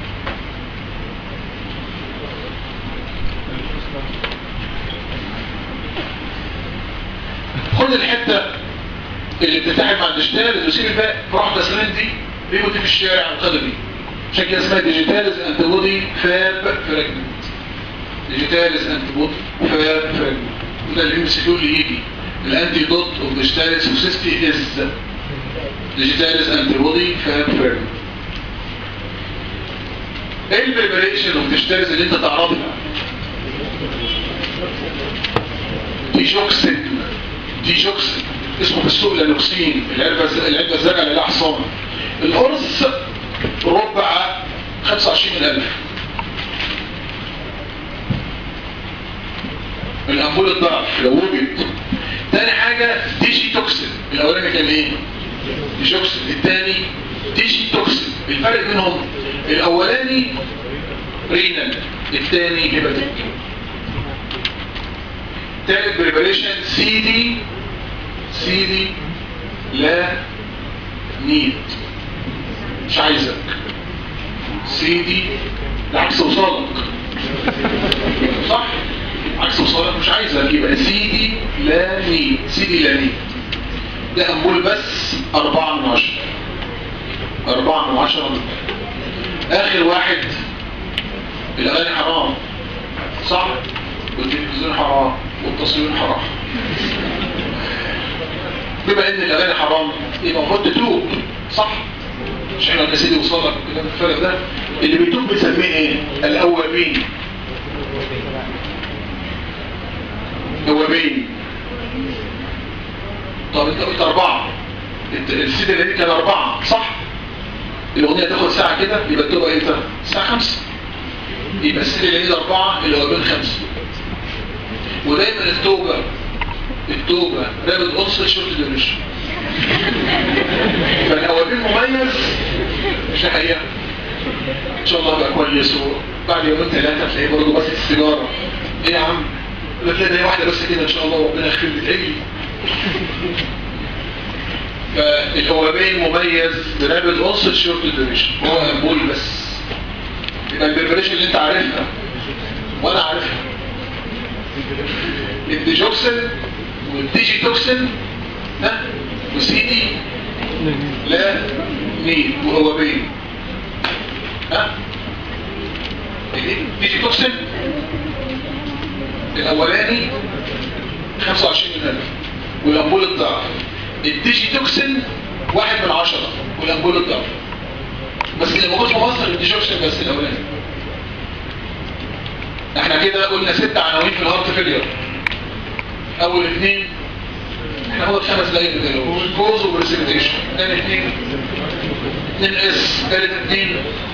خد الحته اللي بتتعب مع الديجيتال وسيب الباقي روح تسلين دي بيموت في الشارع وخدوا دي عشان كده اسمها ديجيتالز انت بودي فاب فراجمنت ديجيتالز انت بودي فاب فراجمنت وده اللي يمسكوا اللي يجي الانتي دوت اوف ديجيتالز توكسيستي از ديجيتالز انتي بودي فاب فراجمنت ايه البريبريشن اوف ديجيتالز اللي انت تعرفها دي جوكسين دي جوكسين اسمه في السوق لانوكسين العلبة العلبة الزرقاء اللي لها حصان القرص ربع 25000 الأنبول الضعف لو وجد تاني حاجة ديجي توكسين الأولاني كان ايه؟ ديجوكسين التاني ديجي توكسين الفرق بينهم الأولاني رينال التاني هيباتيك تالت بريبريشن سي دي سي دي لا نيد مش عايزك سي دي ده عكس وصالك صح عكس وصالك مش عايزك يبقى سي دي لا نيد سي دي لا نيد ده أنبول بس أربعة من عشرة أربعة من عشرة آخر واحد الأغاني حرام صح والتلفزيون حرام والتصوير حرام بما ان الاغاني حرام يبقى المفروض تتوب صح مش احنا يا سيدي وصلك كده الفرق ده اللي بيتوب بنسميه ايه الاوابين هو بين طب انت قلت اربعة انت السيد اللي كان اربعة صح الاغنية تاخد ساعة كده يبقى تبقى امتى الساعة خمسة يبقى السيد اللي اربعة اللي هو بين خمسة ودايما التوبة التوبة رابط قنص شورت ديوريشن فالاوابين مميز مش حقيقة ان شاء الله بقى كويس وبعد يومين ثلاثة تلاقيه برضه بس السيجارة ايه يا عم لا تلاقي ده واحدة بس كده ان شاء الله ربنا يخفي لي تعجلي فالأوابين مميز برابط قنص شورت ديوريشن هو امبول بس يبقى البربريشن اللي انت عارفها وانا عارفها الديجوكسين والديجي توكسين ها وسيدي لا مين وهو بين ها الديجي توكسين الاولاني 25 من ألف والأمبول الضعف الديجي توكسين واحد من عشرة والأمبول الضعف بس اللي موجود في مصر الديجوكسين بس الأولاني احنا كده قلنا ست عناوين في الهارت فيلير اول اثنين احنا هو خمس دقايق كده كوز وبرسنتيشن ثاني اثنين اثنين اس ثالث اثنين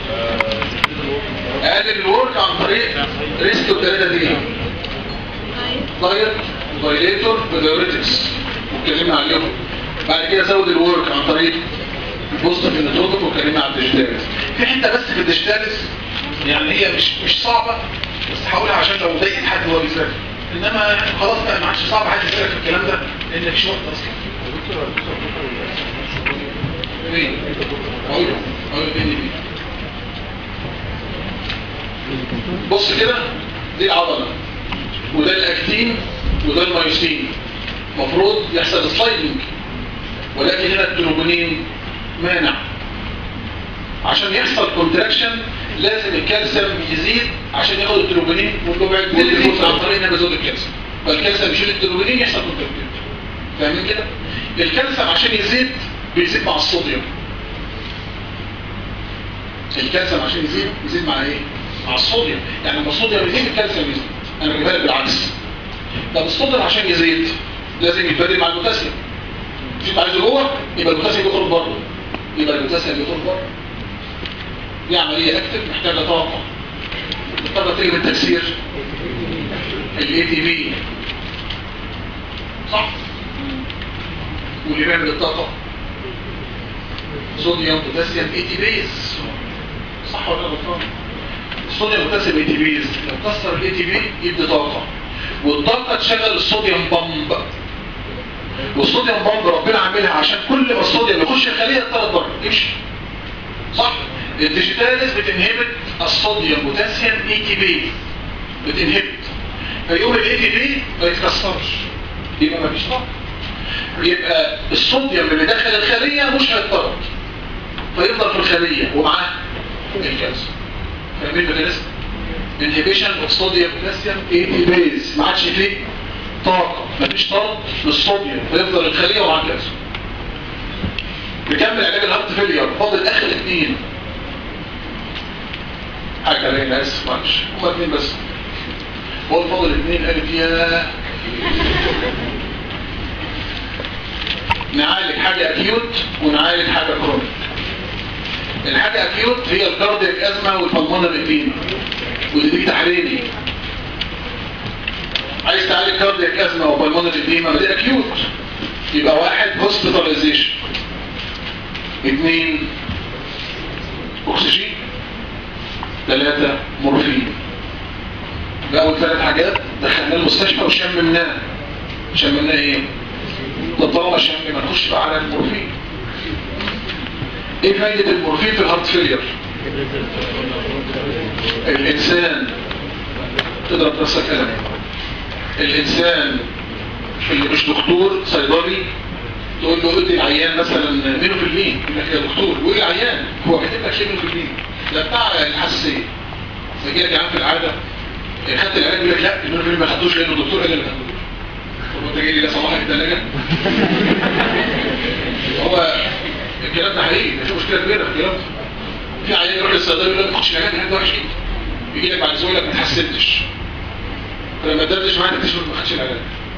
اقلل الورك عن طريق ريست وثلاثة دي دايت دايليتور ودايوريتكس واتكلمنا عليهم بعد كده زود الورك عن طريق البوست في النتروبك واتكلمنا على الديجيتاليس في حته بس في الديجيتاليس يعني هي مش مش صعبه بس هقولها عشان لو ضايقت حد وهو بيذاكر انما خلاص بقى ما عادش صعب حد يذاكر في الكلام ده لان مفيش وقت اصلا مين؟ اقول له اقول له دي بص كده دي العضله وده الاكتين وده المايوسين المفروض يحصل سلايدنج ولكن هنا التروبونين مانع عشان يحصل كونتراكشن لازم الكالسيوم يزيد عشان ياخد التروبونين والجمعة كل فوز عن طريق انه بيزود الكالسيوم فالكالسيوم يشيل التروبونين يحصل كونتراكشن فاهمين كده الكالسيوم عشان يزيد بيزيد مع الصوديوم الكالسيوم عشان يزيد يزيد مع ايه مع الصوديوم يعني لما الصوديوم يزيد الكالسيوم يزيد انا بجيبها لك بالعكس طب الصوديوم عشان يزيد لازم يتبادل مع البوتاسيوم مش انت عايزه جوه يبقى البوتاسيوم يخرج بره يبقى البوتاسيوم يخرج بره دي عمليه اكتف محتاجه طاقه الطاقه تيجي من تكسير الاي تي بي صح واللي بيعمل الطاقه صوديوم بوتاسيوم اي تي بيز صح ولا غلطان الصوديوم بوتاسيوم اي تي بيز لو كسر الاي تي بي يدي طاقه والطاقه تشغل الصوديوم بامب والصوديوم بامب ربنا عاملها عشان كل ما الصوديوم يخش الخليه يطرد بره يمشي صح الديجيتاليز بتنهبت الصوديوم بوتاسيوم اي تي بي بتنهبت فيقوم الاي تي بي ما يتكسرش يبقى ما فيش طاقه يبقى الصوديوم اللي داخل الخليه مش هيتطرد فيفضل في الخليه ومعاه الكالسيوم فاهمين الميكانيزم انهبيشن اوف صوديوم بوتاسيوم اي تي بيز ما عادش فيه طاقه مفيش طرد للصوديوم فيفضل الخليه ومعاه الكالسيوم نكمل علاج الهارت فيلير فاضل اخر اثنين حاجه ليه ناس معلش هما اثنين بس هو فاضل اثنين قالت يا نعالج حاجه اكيوت ونعالج حاجه كرونيك الحاجه اكيوت هي الكاردياك ازمه والبلمونري اديما ودي دي تحريري عايز تعالج كاردياك ازمه وبلمونري اديما دي اكيوت يبقى واحد هوسبيتاليزيشن اثنين اكسجين ثلاثة مورفين بأول ثلاث حاجات دخلنا المستشفى وشممناه شممناه ايه ده طالما شم ما نخش بقى على المورفين ايه فايدة المورفين في الهارت فيلير الانسان تضرب نفسك قلم الانسان اللي مش دكتور صيدلي تقول له ادي العيان مثلا منه في المين يقول لك يا دكتور ويقول العيان هو كاتب لك شيء منه في المين ده بتاع الحساسيه فجي لك يا عم في العاده خدت العلاج يقول لك لا المنه في المين ما خدوش لانه الدكتور قال لي ما خدوش طب انت جاي لي لا صباحك الثلاجه هو الكلام ده حقيقي مفيش مشكله كبيره في الكلام ده في عيان يروح للصيدلي يقول لك ما تخش العلاج العلاج ده وحش جدا يجي لك بعد اسبوع يقول لك ما اتحسنتش فلما تدردش معاك تكتشف ما خدش العلاج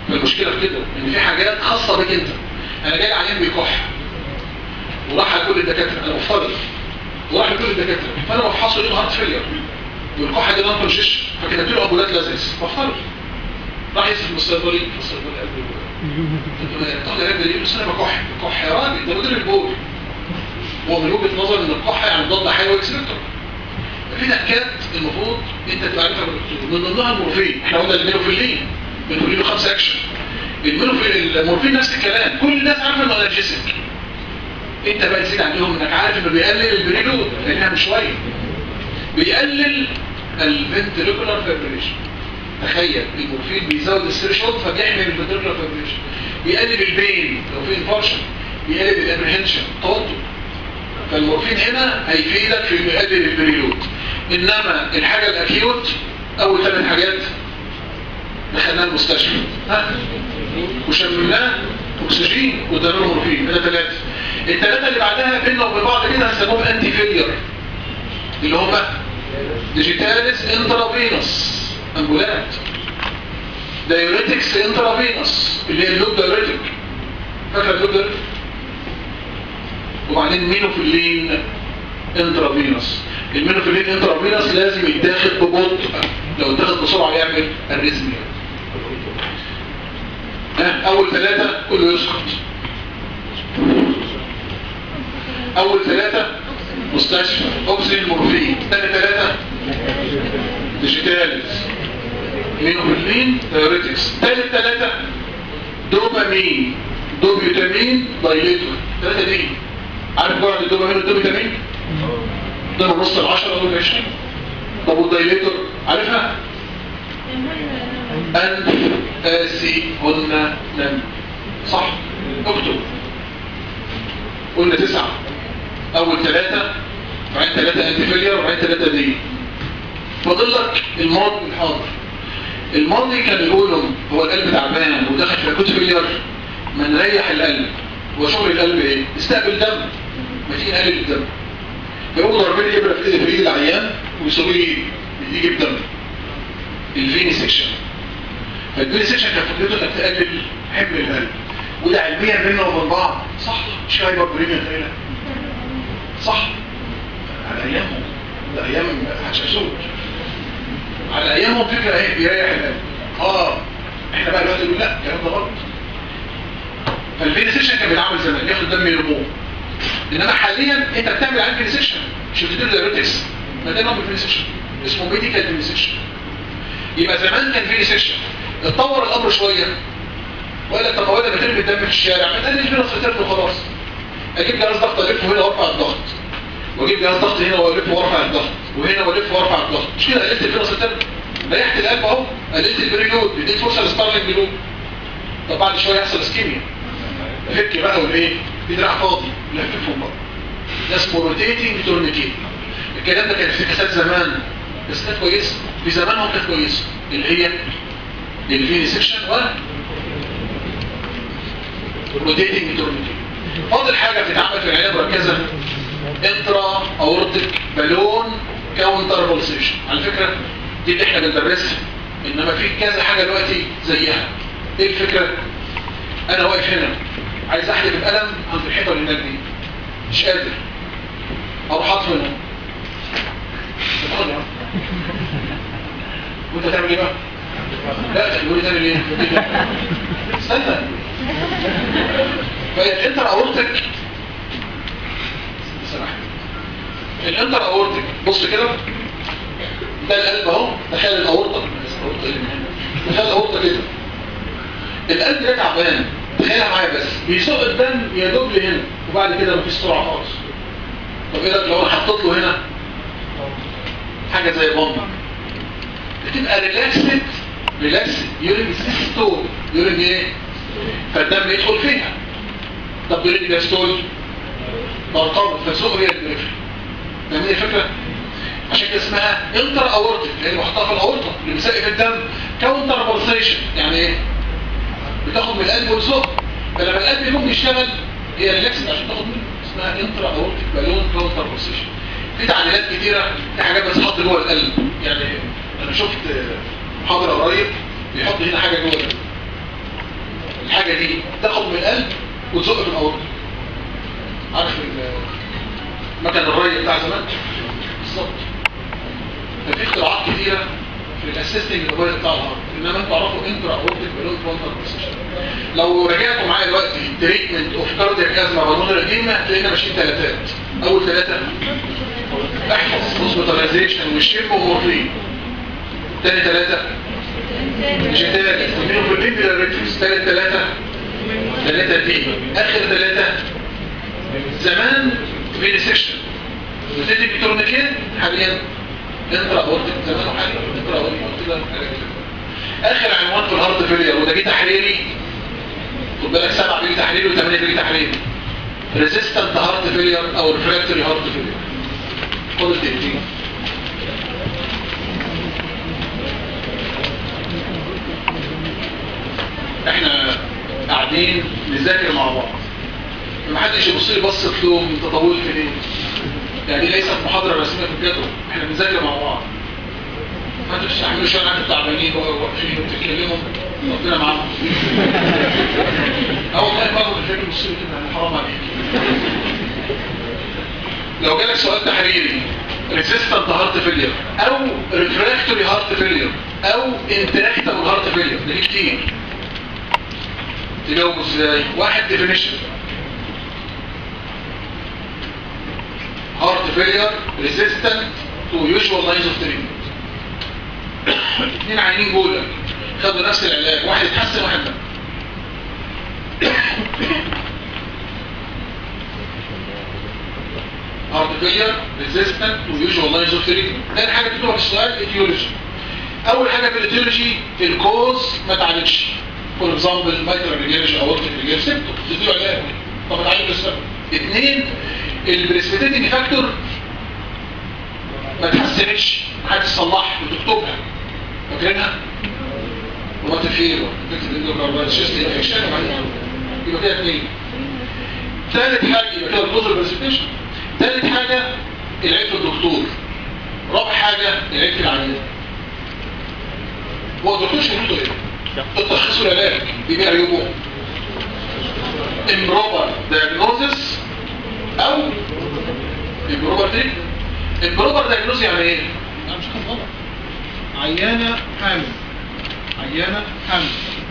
فالمشكله في كده ان في حاجات خاصه بك انت انا جاي عيان بيكح وراح لكل الدكاتره انا مفترض وراح لكل الدكاتره فانا بفحصه لقيته هارت فيلير والكحه دي نون كونشيش فكتبت له ابولات لازس مفترض راح يصرف من الصيدلي فالصيدلي قال له طب يا ابني بس انا بكح بكح يا راجل ده مدير البول هو من وجهه نظر ان الكحه يعني ضد حيوي اكسبكتور في تكات المفروض انت تبقى عارفها بالدكتور من ضمنها المورفين احنا قلنا المينوفيلين بنقول له خمسه اكشن المينوفيل المورفين نفس الكلام كل الناس عارفه انه انرجيسك انت بقى تزيد عليهم انك عارف انه بيقلل البريلود لانها من شويه بيقلل الفنتريكولار فيبريشن تخيل المورفين بيزود الثريشولد فبيحمي الفنتريكولار فيبريشن بيقلل البين لو في انفارشن بيقلل الابريهنشن توتر فالمورفين هنا هيفيدك في انه يقلل البريلود انما الحاجه الاكيوت اول ثلاث حاجات دخلناها المستشفى ها وشممناه اكسجين وادانا له مورفين ده ثلاثه الثلاثه اللي بعدها بيننا وبين بعض كده هنسموهم انتي فيلير اللي هم ديجيتاليس انترافينوس امبولات دايوريتكس انترافينوس اللي هي اللوب دايوريتك فاكر اللوب دايوريتك وبعدين مينوفيلين انترافينوس المينوفيلين انترافينوس لازم يتاخد ببطء لو اتاخد بسرعه يعمل الريزميا اول ثلاثه كله يسقط اول ثلاثه مستشفى اوكسجين مورفين ثاني ثلاثه ديجيتالز مينوفيلين دايوريتكس ثالث ثلاثه دوبامين دوبيوتامين دايليتور ثلاثه دي عارف جرعه الدوبامين والدوبيوتامين ده من نص العشرة دول 20 طب والدايليتور عارفها أنف آسي هن نم صح اكتب قلنا تسعة أول ثلاثة وبعدين ثلاثة أنتي فيلير وبعدين ثلاثة دي فاضل لك الماضي والحاضر الماضي كان يقولوا هو القلب تعبان ودخل في اكوت فيلير ما نريح القلب هو شغل القلب ايه؟ استقبل دم ما تيجي نقلل الدم فيقوموا ضاربين ابره في ايد في ايد العيان ويسويه ايد يجيب دم الفيني سيكشن فالفيني سيكشن كان فكرته انك تقلل حمل القلب وده علميا بيننا وبين بعض صح مش هايبر بريميا تقيله صح على ايامهم ده ايام حشاشوت على ايامهم فكره ايه بيريح القلب اه احنا بقى دلوقتي نقول لا الكلام ده غلط فالفيني سيكشن كان بيتعامل زمان ياخد دم يرموه انما حاليا انت بتعمل عن فينيسيشن مش بتديله دايركتس ما ده نوع من فينيسيشن اسمه ميديكال فينيسيشن يبقى زمان كان فينيسيشن اتطور الامر شويه وقال لك طب هو انا بترمي الدم في الشارع ما تقلل فينا سيترن وخلاص اجيب جهاز ضغط الفه هنا وارفع الضغط واجيب جهاز ضغط هنا والف وارفع الضغط وهنا والف وارفع الضغط مش كده قللت الفينا سيترن ريحت القلب اهو قللت البريلود اديت فرصه للستارلينج بلود طب بعد شويه يحصل اسكيميا فك بقى والايه بدراع فاضي لففهم بقى ده اسمه روتيتنج تورنيكيت الكلام ده كان افتكاسات زمان بس كانت كويسه في زمانهم كانت كويسه اللي هي الفيني سيكشن و روتيتنج تورنيكيت فاضل حاجه بتتعمل في العنايه المركزه انترا اورتيك بالون كاونتر بولسيشن على فكره دي اللي احنا بندرسها انما في كذا حاجه دلوقتي زيها ايه الفكره انا واقف هنا عايز احلب القلم عند الحيطه اللي هناك دي مش قادر اروح حاطه هنا تاخدها وانت تعمل ايه بقى لا تقول لي تعمل ايه استنى فالانتر اورتك سمحت الانتر اورتك بص كده ده القلب اهو تخيل الاورطه تخيل الاورطه كده القلب ده تعبان تخيلها معايا بس بيسوق الدم يا دوب لهنا وبعد كده مفيش سرعه خالص طب ايه رايك لو انا حطيت له هنا حاجه زي بامبر بتبقى ريلاكسد ريلاكسد يورين ستول يورين ايه فالدم يدخل فيها طب يورين جاستول مرتبط فسوق هي البريفري فاهمين الفكره عشان كده اسمها انتر اورتيك اللي هي محطوطه في الاورطه اللي بيسقف الدم كاونتر بولسيشن يعني ايه بتاخد من القلب وتزق فلما القلب يقوم يشتغل هي ريلاكسد عشان تاخد منه اسمها انترا اورتيك بالون كاونتر بولسيشن في تعديلات كتيره في حاجات بتتحط جوه القلب يعني انا شفت محاضره قريب بيحط هنا حاجه جوه القلب الحاجه دي تاخد من القلب وتزق في الاورطه عارف ال- مكن الري بتاع زمان بالظبط ففي اختراعات كتيره في الاسيستنج موبايل بتاع الهارت انما انتوا تعرفوا انترا اورتيك بالون كونتر بوزيشن لو رجعتوا معايا دلوقتي تريتمنت اوف كاردياك ازمه بالون القديمه هتلاقينا ماشيين ثلاثات اول ثلاثه احفظ هوسبيتاليزيشن والشيب ومورفين تاني ثلاثه مش ثالث ومنهم في البيبي ريتريس ثالث ثلاثه ثلاثه دي اخر ثلاثه زمان فيني سيكشن وتدي بتورنيكين حاليا انترا اورتيك زمان وحاليا انترا اورتيك اخر عنوان في الهارت فيلير وده جه تحريري خد بالك سبعه بيجي تحريري وثمانيه بيجي تحريري ريزيستنت هارت فيلير او ريفراكتوري هارت فيلير خد الدقيقتين احنا قاعدين نذاكر مع بعض محدش يبص لي بصه لوم انت طولت ليه يعني دي ليست محاضره رسميه في الجدول احنا بنذاكر مع بعض ما انتوا تستحملوا شويه انتوا تعبانين واقفين وبتتكلموا ربنا معاكم اه والله برضه الفكر بص لي كده يعني حرام عليك لو جالك سؤال تحريري ريزيستنت هارت فيلير او ريفراكتوري هارت فيلير او انتراكتابل هارت فيلير ده ليه كتير تجاوبوا ازاي واحد ديفينيشن هارت فيلير ريزيستنت تو يوجوال لاينز اوف تريتمنت اثنين عينين جوله خدوا نفس العلاج واحد اتحسن واحد لا هارت فيلير ريزيستنت تو يوجوال لاينز اوف تريتمنت تاني حاجه بتكتبها في السؤال ايتيولوجي اول حاجه في الايتيولوجي الكوز ما تعالجش فور اكزامبل مايكرو ريجيرش او اورتيك ريجيرش سيمتوم تديله علاج طب تعالج السبب اثنين البريسبيتيتنج فاكتور ما تحسنش حاجه تصلحها وتكتبها فاكرينها وما تفير تكتب اندوكاردايتس شيست انفكشن وبعدين يبقى كده اثنين ثالث حاجه يبقى كده الكوز بريسبيتيشن ثالث حاجه العيب في الدكتور رابع حاجه العيب في العيان هو الدكتور شغلته ايه؟ التشخيص والعلاج يبقى عيوبه improper diagnosis او improper treatment improper diagnosis يعني ايه؟ انا مش كان غلط عيانة حامل عيانة حامل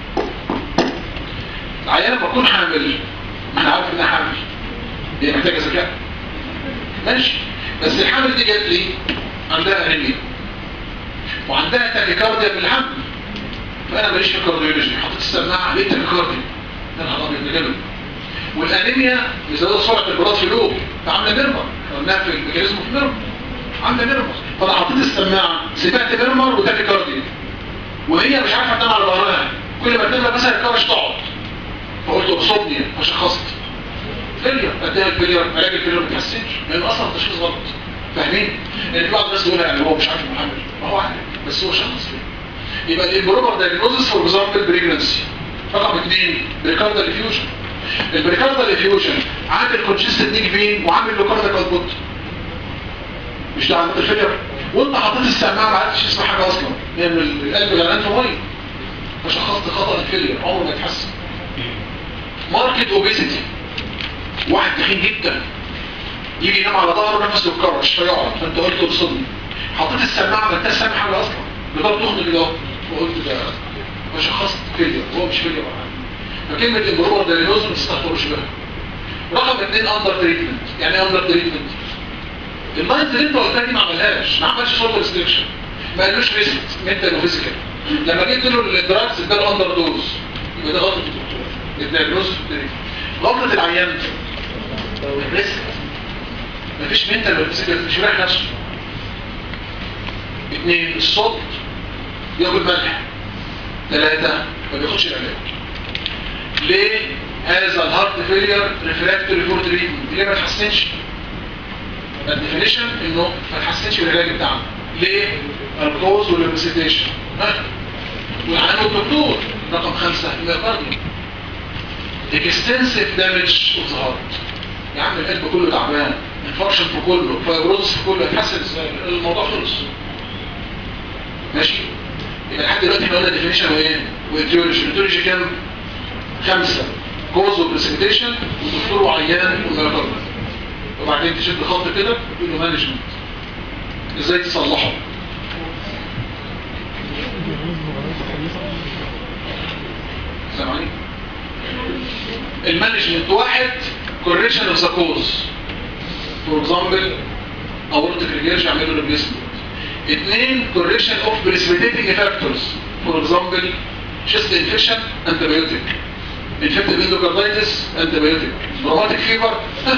العيانة لما تكون حامل ما انا عارف انها حامل هي محتاجة ذكاء ماشي بس الحامل دي جات لي عندها انيميا وعندها تاكيكارديا بالحمل فانا ماليش في الكارديولوجي حطيت السماعه لقيت تاكيكارديا يا نهار ابيض ده جنب والانيميا بسبب سرعه البراز في القلوب فعامله ميرمر قلناها في الميكانيزم في ميرمر عامله ميرمر فانا حطيت السماعه سمعت ميرمر وتاكيكارديا وهي مش عارفه تنام على ظهرها كل ما تنام مثلا الكرش تقعد فقلت اصابني فشخصت فيلير اديها الفيلير علاج الفيلير ما بيتحسنش لان اصلا التشخيص غلط فاهمين؟ لان في بعض الناس تقول يعني هو مش عارف انه حامل ما هو عارف بس هو شخص فيه يبقى الامبروبر دايجنوزس فور اكزامبل بريجنسي رقم اثنين بريكاردال افيوجن البريكاردال افيوجن عامل كونجستد نيك فين وعامل لوكاردال اوتبوت مش ده عند الفيلير وانت حطيت السماعه ما عرفتش تسمع حاجه اصلا لان القلب غرقان في ميه فشخصت خطا الفيلير عمره ما يتحسن ماركت اوبيسيتي واحد تخين جدا يجي ينام على ظهره نفسه يتكرش فيقعد فانت قلت ابصدني حطيت السماعه ما انتش سامع حاجه اصلا بتقعد تخنق كده اهو وقلت ده فشخصت فيلير هو مش فيلير ولا حاجه فكلمه امبرور دايلوز ما تستخدمش بها رقم اثنين اندر تريتمنت يعني ايه اندر تريتمنت اللاينز اللي انت قلتها دي ما عملهاش ما عملش صوت ريستريكشن ما قالوش ريسك منتال وفيزيكال لما جيت له الدراجز اداله اندر دوز يبقى ده غلطه الدكتور الدايجنوز في التاريخ غلطه العيان الريسك مفيش منتال ولا فيزيكال مش رايح نفسه اثنين الصوت بياكل ملح ثلاثة ما بياخدش العلاج ليه هذا الهارت فيلير ريفراكتوري فور تريتمنت ليه ما تحسنش الديفينيشن انه ما تحسنش بالعلاج بتاعنا ليه الكوز والريسيتيشن والعنو الدكتور رقم خمسة الميوكارديوم اكستنسيف دامج اوف ذا هارت يا عم القلب كله تعبان انفارشن في كله فايبروز في كله هيتحسن ازاي الموضوع خلص ماشي يبقى لحد دلوقتي احنا قلنا ديفينيشن وايه وايديولوجي الايديولوجي كام خمسة كوز وبريسبتيشن ودكتور وعيان وميوكارد وبعدين تشد خط كده تقول له مانجمنت ازاي تصلحه سامعني المانجمنت واحد correction of the cause for example aortic regurg يعمل له replacement اثنين correction of precipitating factors for example chest infection antibiotic infected endocarditis antibiotic rheumatic fever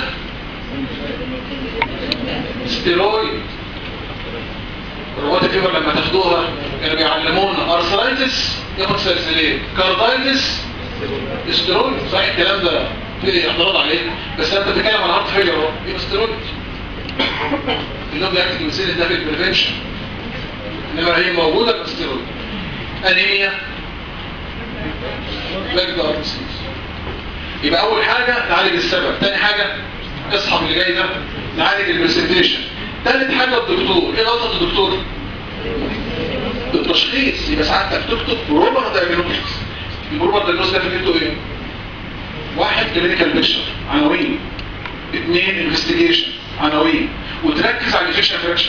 steroid rheumatic fever لما تاخدوها كانوا بيعلمونا ارثرايتس ياخد سلسلين كاردايتس استرويد صحيح الكلام ده في اعتراض عليه بس انت بتتكلم على هارت فيلر اهو يبقى استرويد اللي هو بيأكد مثال ده في البريفنشن انما هي موجوده باسترويد انيميا لاجد اربسيس يبقى اول حاجه نعالج السبب تاني حاجه اصحى اللي جاي ده نعالج البرسنتيشن تالت حاجه الدكتور ايه غلطه الدكتور التشخيص يبقى ساعتك تكتب بروبر دايجنوستكس البروبر دايجنوستكس ده فكرته ايه واحد كلينيكال بيكشر عناوين اثنين انفستيجيشن عناوين وتركز على الانفكشن فراكشن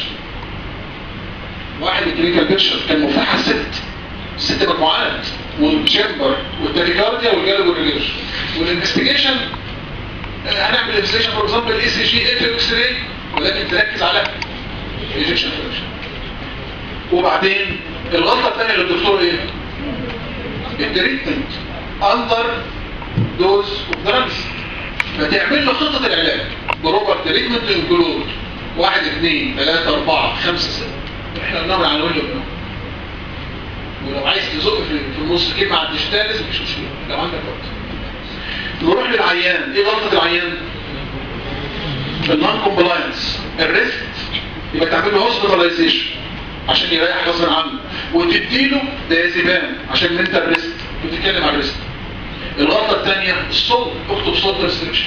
واحد الكلينيكال بيكشر كان مفتاحها ست ست مجموعات والتشامبر والتاكيكارديا والجالب والريليش والانفستيجيشن هنعمل انفستيجيشن فور اكزامبل اي سي جي اف اكس راي ولكن تركز على الانفكشن فراكشن وبعدين الغلطه الثانيه للدكتور ايه التريتمنت اندر دوز اوف دراجز فتعمل له خطه العلاج بروبر تريتمنت انكلود واحد اثنين ثلاثة أربعة خمسة ستة احنا قلنا من عناوين له ولو عايز تزق في في النص كلمة على الديجيتاليز مفيش مشكلة لو عندك وقت نروح للعيان ايه غلطة العيان؟ النون كومبلاينس الريست يبقى تعمل له هوسبيتاليزيشن عشان يريح غصب عنه وتديله دايزيبام عشان انت الريست بتتكلم على الريست الغلطة الثانية الصوت اكتب صوت ريستريكشن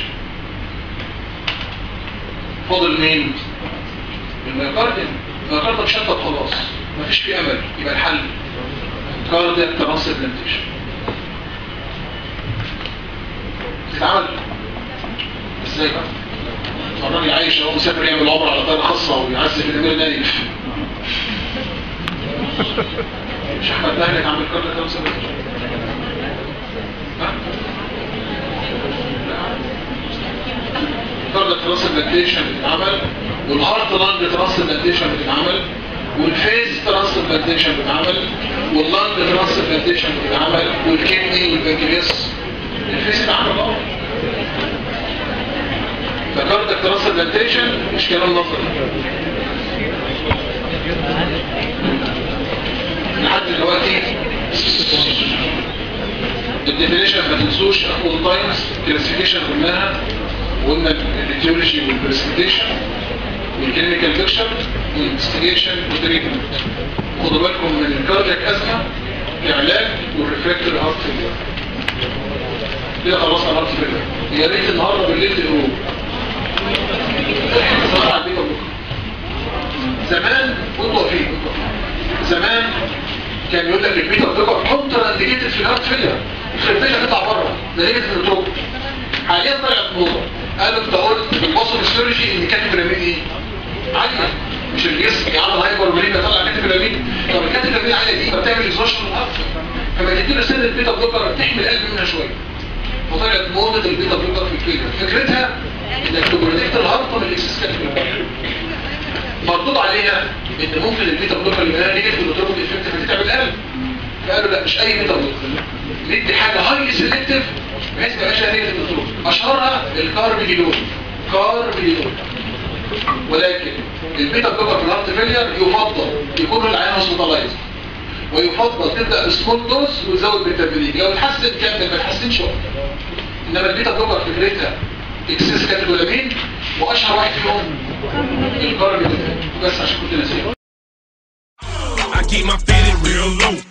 فاضل مين؟ الميوكارديوم الميوكارديوم شطب خلاص مفيش فيه امل يبقى الحل كاردياك ترانسبلانتيشن تتعمل ازاي بقى؟ الراجل عايش اهو مسافر يعمل عمره على طياره خاصه ويعزف الامير نايف مش احمد مهلك عامل كاردياك ترانسبلانتيشن الكاردياك ترانسبلانتيشن بتتعمل والهارت لانج ترانسبلانتيشن بتتعمل والفيس ترانسبلانتيشن بتتعمل واللانج ترانسبلانتيشن بتتعمل والكدني والبنكرياس الفيس اتعمل اه فكاردياك ترانسبلانتيشن مش كلام نظري لحد دلوقتي الديفينيشن ما تنسوش اول تايمز كلاسيفيكيشن قلناها وقلنا الاتيولوجي والبرسبتيشن والكلينيكال بيكشر والانفستيجيشن والتريتمنت خدوا بالكم من الكاردياك ازمه العلاج والريفراكتوري هارت فيلير كده خلصنا الهارت فيلير يا ريت النهارده بالليل تقولوا صلاه على البيت بكره زمان كنتوا واقفين زمان كان يقول لك البيتا بتبقى كونتر انديكيتد في الهارت فيلير الخلفيه تطلع بره نتيجه النتروب حاليا طلعت موضه قالوا انت قلت بالبصر السيرجي ان كاتب الامين ايه؟ عاليه مش الجسم يعمل هايبر ولينا طلع كاتب الامين طب الكاتب الامين عاليه دي فبتعمل اكزوشن الهارت فما تديله سن البيتا بلوكر تحمي القلب منها شويه فطلعت موضه البيتا بلوكر في الفيلر فكرتها انك تبريدكت الهارت من الاكسس كاتب مردود عليها ان ممكن البيتا بلوكر اللي لها نيجاتيف النتروب افكت فتتعب القلب فقالوا لا مش اي بيتا بلوكر ندي حاجه هايلي سيلكتيف بحيث ما يبقاش لها نيجاتيف النتروب اشهرها الكاربيديلون كاربيديلون ولكن البيتا بلوكر في الهارت فيلير يفضل يكون العيان هوسبيتالايز ويفضل تبدا بسمول دوز وتزود بالتدريج لو تحسن كمل ما تحسنش وقت انما البيتا بلوكر فكرتها اكسس كاتيكولامين واشهر واحد فيهم الكاربيديلون بس عشان كنت ناسيه I keep my fitted real low.